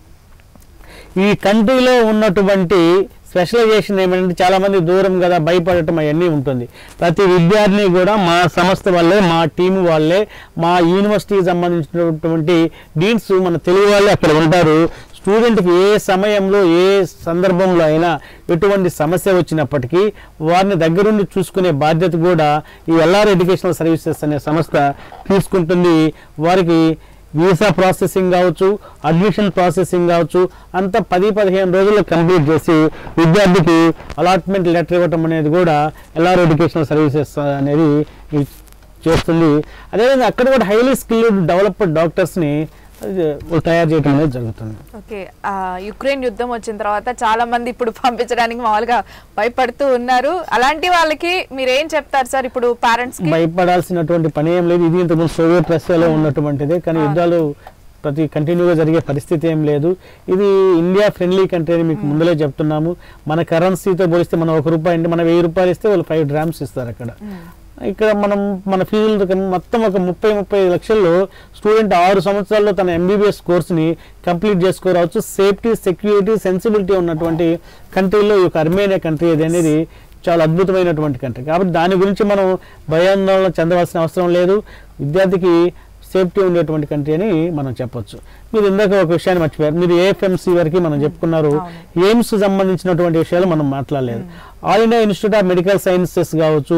ఈ కంట్రీలో ఉన్నటువంటి స్పెషలైజేషన్ ఏమంటే చాలా మంది దూరం కదా భయపడటం అవన్నీ ఉంటుంది ప్రతి విద్యార్థిని కూడా మా సంస్థ వాళ్ళే మా టీం వాళ్ళే మా యూనివర్సిటీకి సంబంధించినటువంటి డీన్స్ మన తెలుగు వాళ్ళే అక్కడ ఉంటారు స్టూడెంట్కి ఏ సమయంలో ఏ సందర్భంలో అయినా ఎటువంటి సమస్య వచ్చినప్పటికీ వారిని దగ్గరుండి చూసుకునే బాధ్యత కూడా ఈ ఎల్ఆర్ ఎడ్యుకేషనల్ సర్వీసెస్ అనే సంస్థ తీసుకుంటుంది వారికి వీసా ప్రాసెసింగ్ కావచ్చు అడ్మిషన్ ప్రాసెసింగ్ కావచ్చు అంతా పది పదిహేను రోజుల్లో కంప్లీట్ చేసి విద్యార్థికి అలాట్మెంట్ లెటర్ ఇవ్వటం అనేది కూడా ఎల్ఆర్ ఎడ్యుకేషనల్ సర్వీసెస్ అనేది ఈ చేస్తుంది అదేవిధంగా అక్కడ కూడా హైలీ స్కిల్డ్ డెవలప్డ్ డాక్టర్స్ని తయారు చేయడం అనేది జరుగుతుంది ఓకే ఆ, యుక్రెయిన్ యుద్ధం వచ్చిన తర్వాత చాలా మంది ఇప్పుడు పంపించడానికి మామూలుగా భయపడుతూ ఉన్నారు అలాంటి వాళ్ళకి మీరు ఏం చెప్తారు సార్ ఇప్పుడు పేరెంట్స్ కి భయపడాల్సినటువంటి పని ఏం లేదు ఇది ఇంతకుముందు సోవియట్ రష్యాలో ఉన్నటువంటిదే కానీ యుద్ధాలు ప్రతి కంటిన్యూగా జరిగే పరిస్థితి ఏం లేదు ఇది ఇండియా ఫ్రెండ్లీ కంట్రీ అని మీకు ముందులే చెప్తున్నాము మన కరెన్సీతో పోలిస్తే మనం ఒక రూపాయి అంటే మనం వెయ్యి రూపాయలు ఇస్తే వాళ్ళు ఫైవ్ డ్రామ్స్ ఇస్తారు అక్కడ ఇక్కడ మనం మన ఫీజులతో కన్నా మొత్తం ఒక ముప్పై ముప్పై ఐదు లక్షల్లో స్టూడెంట్ ఆరు సంవత్సరాల్లో తన ఎంబీబీఎస్ కోర్స్ని కంప్లీట్ చేసుకోరావచ్చు సేఫ్టీ సెక్యూరిటీ సెన్సిబిలిటీ ఉన్నటువంటి కంట్రీలో ఈ యొక్క అర్మేనియా కంట్రీ ఇది అనేది చాలా అద్భుతమైనటువంటి కంట్రీ కాబట్టి దాని గురించి మనం భయాందోళన చెందవలసిన అవసరం లేదు విద్యార్థికి సేఫ్టీ ఉండేటువంటి కంట్రీ అని మనం చెప్పొచ్చు మీరు ఇందాక ఒక విషయాన్ని మర్చిపోయారు మీరు ఏఎఫ్ఎంసీ వరకు మనం చెప్పుకున్నారు ఎయిమ్స్ సంబంధించినటువంటి విషయాలు మనం మాట్లాడలేదు all India institute of medical sciences కావచ్చు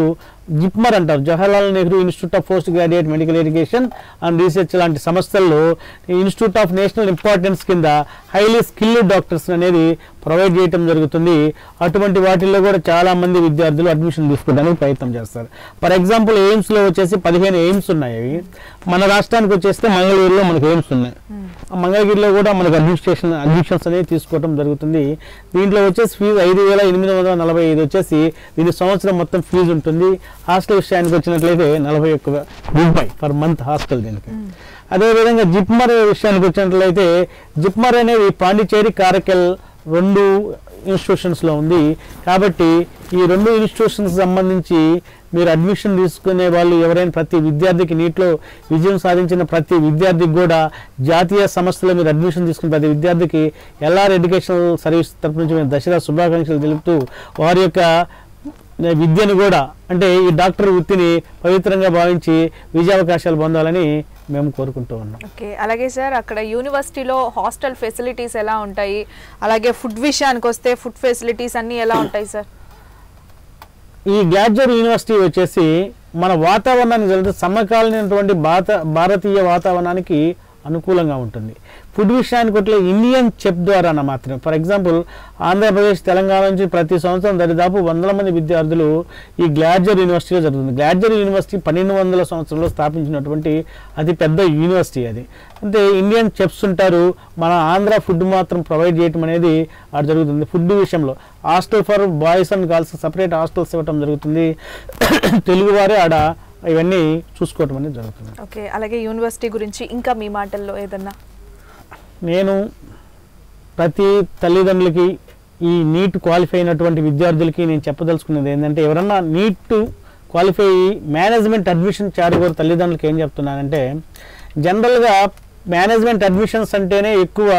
జిప్మర్ అంటారు Jawaharlal Nehru institute of post graduate medical education and research లాంటి సంస్థల్లో ఇన్స్టిట్యూట్ ఆఫ్ నేషనల్ ఇంపార్టెన్స్ కింద హైలీ స్కిల్డ్ డాక్టర్స్ అనేది ప్రొవైడ్ చేయటం జరుగుతుంది అటువంటి వాటిల్లో కూడా చాలా మంది విద్యార్థులు అడ్మిషన్ తీసుకోవడానికి ప్రయత్నం చేస్తారు ఫర్ ఎగ్జాంపుల్ ఎయిమ్స్లో వచ్చేసి పదిహేను ఎయిమ్స్ ఉన్నాయి అవి మన రాష్ట్రానికి వచ్చేస్తే మంగళగిరిలో మనకు ఎయిమ్స్ ఉన్నాయి ఆ మంగళగిరిలో కూడా మనకు అడ్మినిస్ట్రేషన్ అడ్మిషన్స్ అనేవి తీసుకోవడం జరుగుతుంది దీంట్లో వచ్చేసి ఫీజు ఐదు వేల ఎనిమిది వందల నలభై ఐదు వచ్చేసి దీని సంవత్సరం మొత్తం ఫీజు ఉంటుంది హాస్టల్ విషయానికి వచ్చినట్లయితే నలభై ఒక్క రూపాయి పర్ మంత్ హాస్టల్ దీనికి అదేవిధంగా జిప్మర్ విషయానికి వచ్చినట్లయితే జిప్మర్ అనేది పాండిచేరి కారకెల్ రెండు ఇన్స్టిట్యూషన్స్లో ఉంది కాబట్టి ఈ రెండు ఇన్స్టిట్యూషన్స్ సంబంధించి మీరు అడ్మిషన్ తీసుకునే వాళ్ళు ఎవరైనా ప్రతి విద్యార్థికి నీటిలో విజయం సాధించిన ప్రతి విద్యార్థికి కూడా జాతీయ సంస్థలో మీరు అడ్మిషన్ తీసుకున్న ప్రతి విద్యార్థికి ఎల్ఆర్ ఎడ్యుకేషనల్ సర్వీస్ తరపు నుంచి మేము దసరా శుభాకాంక్షలు తెలుపుతూ వారి యొక్క విద్యను కూడా అంటే ఈ డాక్టర్ వృత్తిని పవిత్రంగా భావించి విజయావకాశాలు పొందాలని మేము కోరుకుంటూ ఉన్నాం ఓకే అలాగే సార్ అక్కడ యూనివర్సిటీలో హాస్టల్ ఫెసిలిటీస్ ఎలా ఉంటాయి అలాగే ఫుడ్ విషయానికి వస్తే ఫుడ్ ఫెసిలిటీస్ అన్నీ ఎలా ఉంటాయి సార్ ఈ గ్లాడ్జర్ యూనివర్సిటీ వచ్చేసి మన వాతావరణానికి జరిగితే సమకాలీనటువంటి భారత భారతీయ వాతావరణానికి అనుకూలంగా ఉంటుంది ఫుడ్ విషయానికి వట్లే ఇండియన్ చెప్ ద్వారా మాత్రమే ఫర్ ఎగ్జాంపుల్ ఆంధ్రప్రదేశ్ తెలంగాణ నుంచి ప్రతి సంవత్సరం దరిదాపు వందల మంది విద్యార్థులు ఈ గ్లాడ్జర్ యూనివర్సిటీలో జరుగుతుంది గ్లాడ్జర్ యూనివర్సిటీ పన్నెండు వందల సంవత్సరంలో స్థాపించినటువంటి అతి పెద్ద యూనివర్సిటీ అది అంటే ఇండియన్ చెఫ్స్ ఉంటారు మన ఆంధ్ర ఫుడ్ మాత్రం ప్రొవైడ్ చేయటం అనేది అక్కడ జరుగుతుంది ఫుడ్ విషయంలో hostel for boys and girls separate hostels ఇవ్వటం జరుగుతుంది తెలుగువారే ఆడ ఇవన్నీ చూసుకోవటం అనేది జరుగుతుంది ఓకే అలాగే యూనివర్సిటీ గురించి ఇంకా మీ మాటల్లో ఏదన్నా నేను ప్రతి తల్లిదండ్రులకి ఈ నీట్ క్వాలిఫై అయినటువంటి విద్యార్థులకి నేను చెప్పదలుచుకున్నది ఏంటంటే ఎవరన్నా నీట్ క్వాలిఫై అయ్యి మేనేజ్మెంట్ అడ్మిషన్ చారుకోరు తల్లిదండ్రులకి ఏం చెప్తున్నానంటే జనరల్గా మేనేజ్మెంట్ అడ్మిషన్స్ అంటేనే ఎక్కువ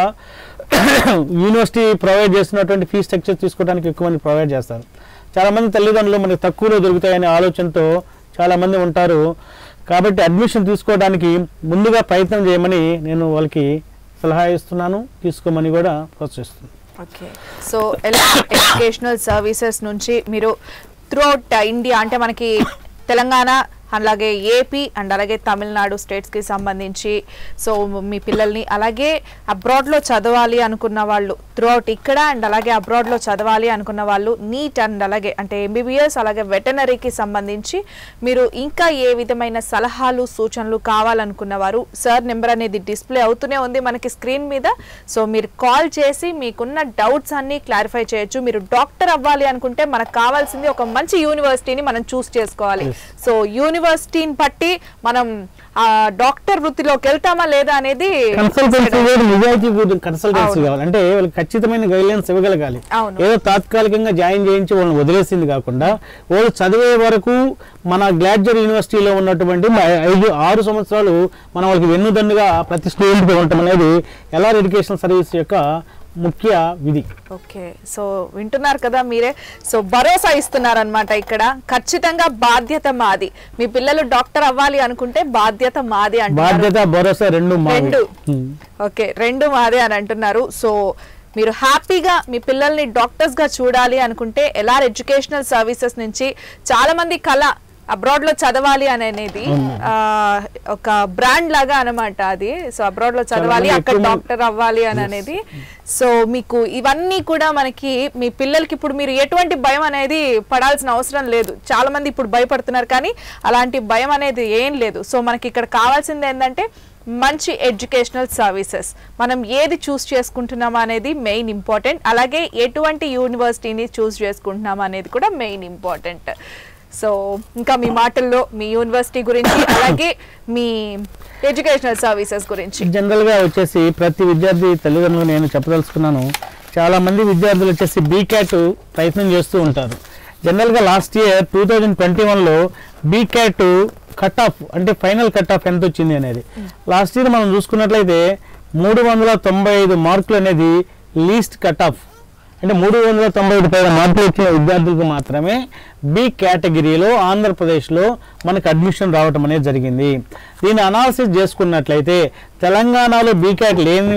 యూనివర్సిటీ ప్రొవైడ్ చేస్తున్నటువంటి ఫీ స్ట్రక్చర్ తీసుకోవడానికి ఎక్కువ మంది ప్రొవైడ్ చేస్తారు చాలామంది తల్లిదండ్రులు మనకి తక్కువలో దొరుకుతాయనే ఆలోచనతో చాలామంది ఉంటారు కాబట్టి అడ్మిషన్ తీసుకోవడానికి ముందుగా ప్రయత్నం చేయమని నేను వాళ్ళకి సలహా ఇస్తున్నాను తీసుకోమని కూడా ప్రోత్సహిస్తున్నాను ఓకే సో ఎలా ఎడ్యుకేషనల్ సర్వీసెస్ నుంచి మీరు త్రూఅవుట్ ఇండియా అంటే మనకి తెలంగాణ అలాగే ఏపీ అండ్ అలాగే తమిళనాడు స్టేట్స్కి సంబంధించి సో మీ పిల్లల్ని అలాగే అబ్రాడ్లో చదవాలి అనుకున్న వాళ్ళు త్రూఅవుట్ ఇక్కడ అండ్ అలాగే అబ్రాడ్లో చదవాలి అనుకున్న వాళ్ళు నీట్ అండ్ అలాగే అంటే ఎంబీబీఎస్ అలాగే వెటనరీకి సంబంధించి మీరు ఇంకా ఏ విధమైన సలహాలు సూచనలు కావాలనుకున్న వారు సార్ నెంబర్ అనేది డిస్ప్లే అవుతూనే ఉంది మనకి స్క్రీన్ మీద సో మీరు కాల్ చేసి మీకున్న డౌట్స్ అన్ని క్లారిఫై చేయొచ్చు మీరు డాక్టర్ అవ్వాలి అనుకుంటే మనకు కావాల్సింది ఒక మంచి యూనివర్సిటీని మనం చూస్ చేసుకోవాలి సో యూనివర్సిటీని బట్టి మనం ఆ డాక్టర్ వృత్తిలోకి వెళ్తామా లేదా అనేది కన్సల్టెన్సీ కూడా నిజాయితీ కన్సల్టెన్సీ కావాలి అంటే వాళ్ళకి ఖచ్చితమైన గైడ్లైన్స్ ఇవ్వగలగాలి అవును. ఏదో తాత్కాలికంగా జాయిన్ చేయించి వాళ్ళని వదిలేసింది కాకుండా వాళ్ళు చదివే వరకు మన గ్లాడ్జర్ యూనివర్సిటీలో ఉన్నటువంటి మ- ఐదు ఆరు సంవత్సరాలు మనం వాళ్ళకి వెన్నుదన్నుగా ప్రతి స్టూడెంట్కి ఉండటం అనేది ఎల్ఆర్ ఎడ్యుకేషన్ సర్వీస్ యొక్క ముఖ్య విధి ఓకే సో వింటున్నారు కదా మీరే సో భరోసా ఇస్తున్నారనమాట ఇక్కడ ఖచ్చితంగా బాధ్యత మాది మీ పిల్లలు డాక్టర్ అవ్వాలి అనుకుంటే బాధ్యత మాది అంటున్నారు బాధ్యత భరోసా రెండు మావి రెండు హ్మ్. ఓకే రెండు మాదే అని అంటున్నారు సో మీరు హ్యాపీగా మీ పిల్లల్ని డాక్టర్స్ గా చూడాలి అనుకుంటే ఎల్ఆర్ ఎడ్యుకేషనల్ సర్వీసెస్ నుంచి చాలా మంది కళ అబ్రాడ్ లో చదవాలి అని అనేది ఆ, ఒక బ్రాండ్ లాగా అన్నమాట అది సో అబ్రాడ్ లో చదవాలి మంది అక్కడ ఎక్కువ మంది- డాక్టర్ అవ్వాలి అని అనేది సో మీకు ఇవన్నీ కూడా మనకి మీ పిల్లలకి ఇప్పుడు మీరు ఎటువంటి భయం అనేది పడాల్సిన అవసరం లేదు చాలా మంది ఇప్పుడు భయపడుతున్నారు కానీ అలాంటి భయం అనేది ఏం లేదు సో మనకి ఇక్కడ కావాల్సింది ఏంటంటే మంచి ఎడ్యుకేషనల్ సర్వీసెస్ మనం ఏది చూస్ చేసుకుంటున్నామా అనేది మెయిన్ ఇంపార్టెంట్ అలాగే ఎటువంటి యూనివర్సిటీని చూస్ చేసుకుంటున్నామా అనేది కూడా మెయిన్ ఇంపార్టెంట్ సో ఇంకా మీ మాటల్లో మీ యూనివర్సిటీ గురించి అలాగే మీ ఎడ్యుకేషనల్ సర్వీసెస్ గురించి జనరల్గా వచ్చేసి ప్రతి విద్యార్థి తల్లిదండ్రులు నేను చెప్పదలుచుకున్నాను చాలా మంది విద్యార్థులు వచ్చేసి బీక్యాట్ ప్రయత్నం చేస్తూ ఉంటారు జనరల్గా last year two thousand twenty వన్లో బీక్యాట్ కట్ ఆఫ్ అంటే ఫైనల్ కట్ ఆఫ్ ఎంత వచ్చింది అనేది లాస్ట్ ఇయర్ మనం చూసుకున్నట్లయితే మూడు వందల తొంభై ఐదు మార్కులు అనేది లీస్ట్ కట్ ఆఫ్ అంటే మూడు వందల తొంభై ఐదు పైన మార్కులు వచ్చిన విద్యార్థులకు మాత్రమే బి కేటగిరీలో ఆంధ్రప్రదేశ్లో మనకు అడ్మిషన్ రావటం అనేది జరిగింది దీన్ని అనాలిసిస్ చేసుకున్నట్లయితే తెలంగాణలో బీ క్యాట్ లేని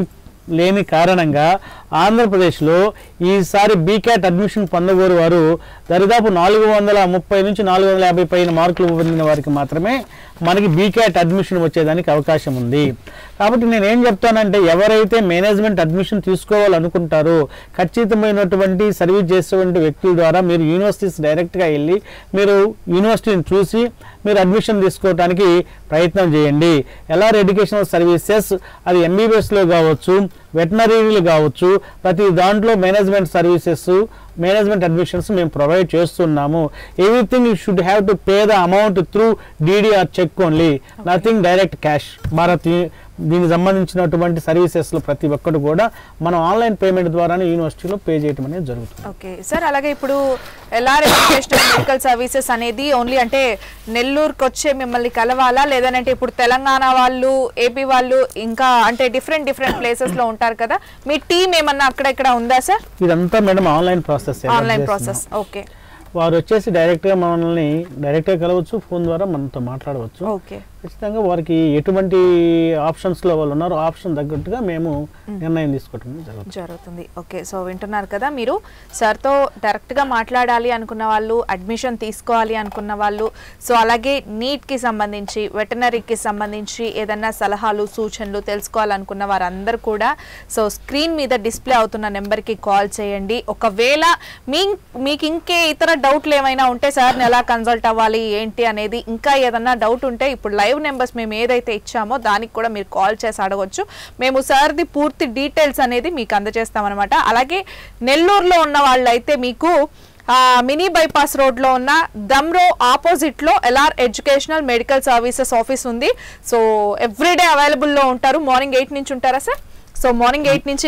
లేని కారణంగా ఆంధ్రప్రదేశ్లో ఈసారి బీక్యాట్ అడ్మిషన్ పొందగోరు వారు దరిదాపు నాలుగు వందల ముప్పై నుంచి నాలుగు వందల యాభై పైన మార్కులు పొందిన వారికి మాత్రమే మనకి బీక్యాట్ అడ్మిషన్ వచ్చేదానికి అవకాశం ఉంది కాబట్టి నేను ఏం చెప్తానంటే ఎవరైతే మేనేజ్మెంట్ అడ్మిషన్ తీసుకోవాలనుకుంటారో ఖచ్చితమైనటువంటి సర్వీస్ చేసేటువంటి వ్యక్తుల ద్వారా మీరు యూనివర్సిటీస్ డైరెక్ట్గా వెళ్ళి మీరు యూనివర్సిటీని చూసి మీరు అడ్మిషన్ తీసుకోవడానికి ప్రయత్నం చేయండి ఎల్ఆర్ ఎడ్యుకేషనల్ సర్వీసెస్ అది ఎంబీబీఎస్లో కావచ్చు వెటనరీలు కావచ్చు ప్రతి దాంట్లో మేనేజ్మెంట్ సర్వీసెస్ మేనేజ్మెంట్ అడ్మిషన్స్ మేము ప్రొవైడ్ చేస్తున్నాము everything you should have to pay the amount through DD or check only nothing direct cash Bharat యు- దీనికి సంబంధించినటువంటి సర్వీసెస్లో ప్రతి ఒక్కటి కూడా మనం ఆన్లైన్ పేమెంట్ ద్వారానే యూనివర్సిటీలో పే చేయడం అనేది జరుగుతుంది ఓకే సార్ అలాగే ఇప్పుడు ఎల్ఆర్ ఎడ్యుకేషనల్ మెడికల్ సర్వీసెస్ అనేది ఓన్లీ అంటే నెల్లూరుకి వచ్చే మిమ్మల్ని కలవాలా లేదంటే ఇప్పుడు తెలంగాణ వాళ్ళు ఏపీ వాళ్ళు ఇంకా అంటే డిఫరెంట్ డిఫరెంట్ ప్లేసెస్ లో ఉంటారు కదా మీ టీం ఏమన్నా అక్కడ ఇక్కడ ఉందా సార్ ఇదంతా madam online process online process okay వారు వచ్చేసి డైరెక్ట్గా మనల్ని డైరెక్ట్గా కలవచ్చు ఫోన్ ద్వారా మనతో మాట్లాడవచ్చు ఓకే ఖచ్చితంగా వారికి ఎటువంటి ఆప్షన్స్లో వాళ్ళు ఉన్నారో ఆప్షన్ తగ్గట్టుగా మేము నిర్ణయం తీసుకోవటం జరుగుతుంది జరుగుతుంది ఓకే సో వింటున్నారు కదా మీరు సార్తో డైరెక్ట్గా మాట్లాడాలి అనుకున్న వాళ్ళు అడ్మిషన్ తీసుకోవాలి అనుకున్న వాళ్ళు సో అలాగే నీట్కి సంబంధించి వెటనరీకి సంబంధించి ఏదన్నా సలహాలు సూచనలు తెలుసుకోవాలనుకున్న వారందరూ కూడా సో స్క్రీన్ మీద డిస్ప్లే అవుతున్న నెంబర్కి కాల్ చేయండి ఒకవేళ మీ మీకు ఇంకే ఇతర డౌట్లు ఏమైనా ఉంటే సార్ని ఎలా కన్సల్ట్ అవ్వాలి ఏంటి అనేది ఇంకా ఏదన్నా డౌట్ ఉంటే ఇప్పుడు లైవ్ నెంబర్స్ మేము ఏదైతే ఇచ్చామో దానికి కూడా మీరు కాల్ చేసి అడగొచ్చు మేము సార్ది పూర్తి డీటెయిల్స్ అనేది మీకు అందజేస్తామన్నమాట అలాగే నెల్లూరులో ఉన్న వాళ్ళైతే మీకు ఆ, మినీ బైపాస్ రోడ్లో ఉన్న దమ్రో ఆపోజిట్లో LR educational medical services office ఉంది సో ఎవ్రీడే అవైలబుల్లో ఉంటారు మార్నింగ్ ఎయిట్ నుంచి ఉంటారా సార్ సో మార్నింగ్ ఎయిట్ నుంచి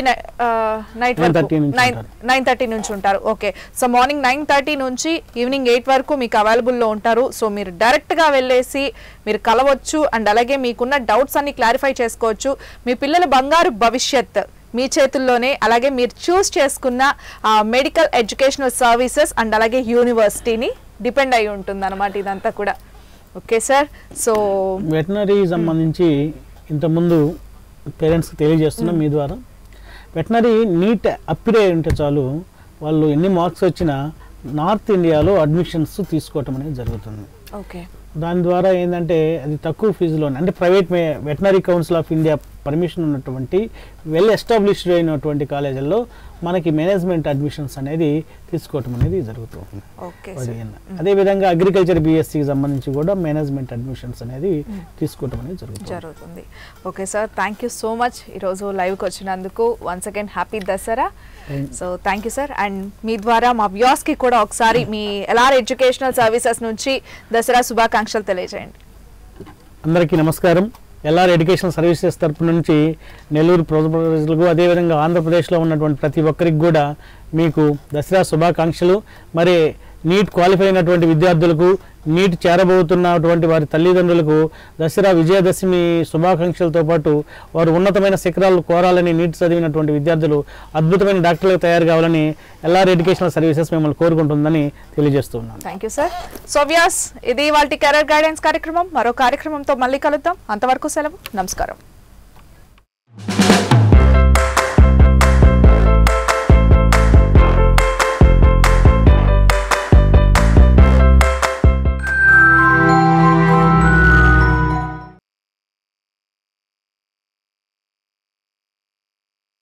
నైట్ 9:30 నుంచి నైన్ ఉంటారు. నైన్ థర్టీ నుంచి ఉంటారు okay so morning nine thirty నుంచి ఈవినింగ్ ఎయిట్ వరకు మీకు అవైలబుల్లో ఉంటారు సో మీరు డైరెక్ట్గా వెళ్ళేసి మీరు కలవచ్చు అండ్ అలాగే మీకున్న డౌట్స్ అన్ని క్లారిఫై చేసుకోవచ్చు మీ పిల్లల బంగారు భవిష్యత్ మీ చేతుల్లోనే అలాగే మీరు చూస్ చేసుకున్న మెడికల్ ఎడ్యుకేషనల్ సర్వీసెస్ అండ్ అలాగే యూనివర్సిటీని డిపెండ్ అయి ఉంటుంది అనమాట ఇదంతా కూడా ఓకే సార్ సో వెటనరీ సంబంధించి ఇంతకుముందు పేరెంట్స్కి తెలియజేస్తున్నాం మీ ద్వారా వెటనరీ నీట్ అప్పిడే ఉంటే చాలు వాళ్ళు ఎన్ని మార్క్స్ వచ్చినా నార్త్ ఇండియాలో అడ్మిషన్స్ తీసుకోవటం అనేది జరుగుతుంది ఓకే దాని ద్వారా ఏంటంటే అది తక్కువ ఫీజులో అంటే private veterinary council of India permission ఉన్నటువంటి వెల్ ఎస్టాబ్లిష్డ్ అయినటువంటి కాలేజీల్లో మనకి మేనేజ్మెంట్ అడ్మిషన్స్ అనేది తీసుకోవటం అనేది జరుగుతుంది ఓకే అది సార్ అన్న. అదేవిధంగా అగ్రికల్చర్ బీఎస్సీకి సంబంధించి కూడా మేనేజ్మెంట్ అడ్మిషన్స్ అనేది తీసుకోవటం అనేది జరుగుతుంది జరుగుతుంది okay sir thank you so much ఈరోజు లైవ్కి వచ్చినందుకు once again happy Dasara so thank you sir and మీ ద్వారా మా వ్యూస్కి కూడా ఒకసారి మీ ఎల్ఆర్ ఎడ్యుకేషనల్ సర్వీసెస్ నుంచి దసరా శుభాకాంక్షలు తెలియజేయండి అందరికీ నమస్కారం ఎల్ఆర్ ఎడ్యుకేషన్ సర్వీసెస్ తరపు నుంచి నెల్లూరు ప్ర- ప్రజలకు అదేవిధంగా ఆంధ్రప్రదేశ్లో ఉన్నటువంటి ప్రతి ఒక్కరికి కూడా మీకు దసరా శుభాకాంక్షలు మరి నీట్ క్వాలిఫై అయినటువంటి విద్యార్థులకు నీట్ చేరబోతున్నటువంటి వారి తల్లిదండ్రులకు దసరా విజయదశమి శుభాకాంక్షలతో పాటు వారు ఉన్నతమైన శిఖరాలు కోరాలని నీట్ చదివినటువంటి విద్యార్థులు అద్భుతమైన డాక్టర్లుగా తయారు కావాలని ఎల్ఆర్ ఎడ్యుకేషనల్ సర్వీసెస్ మిమ్మల్ని కోరుకుంటుందని తెలియజేస్తున్నాను థ్యాంక్ యూ సార్ సో వ్యాస్ ఇది వాళ్ళ కెరీర్ గైడెన్స్ కార్యక్రమం మరో కార్యక్రమంతో మళ్ళీ కలుద్దాం అంతవరకు సెలవు నమస్కారం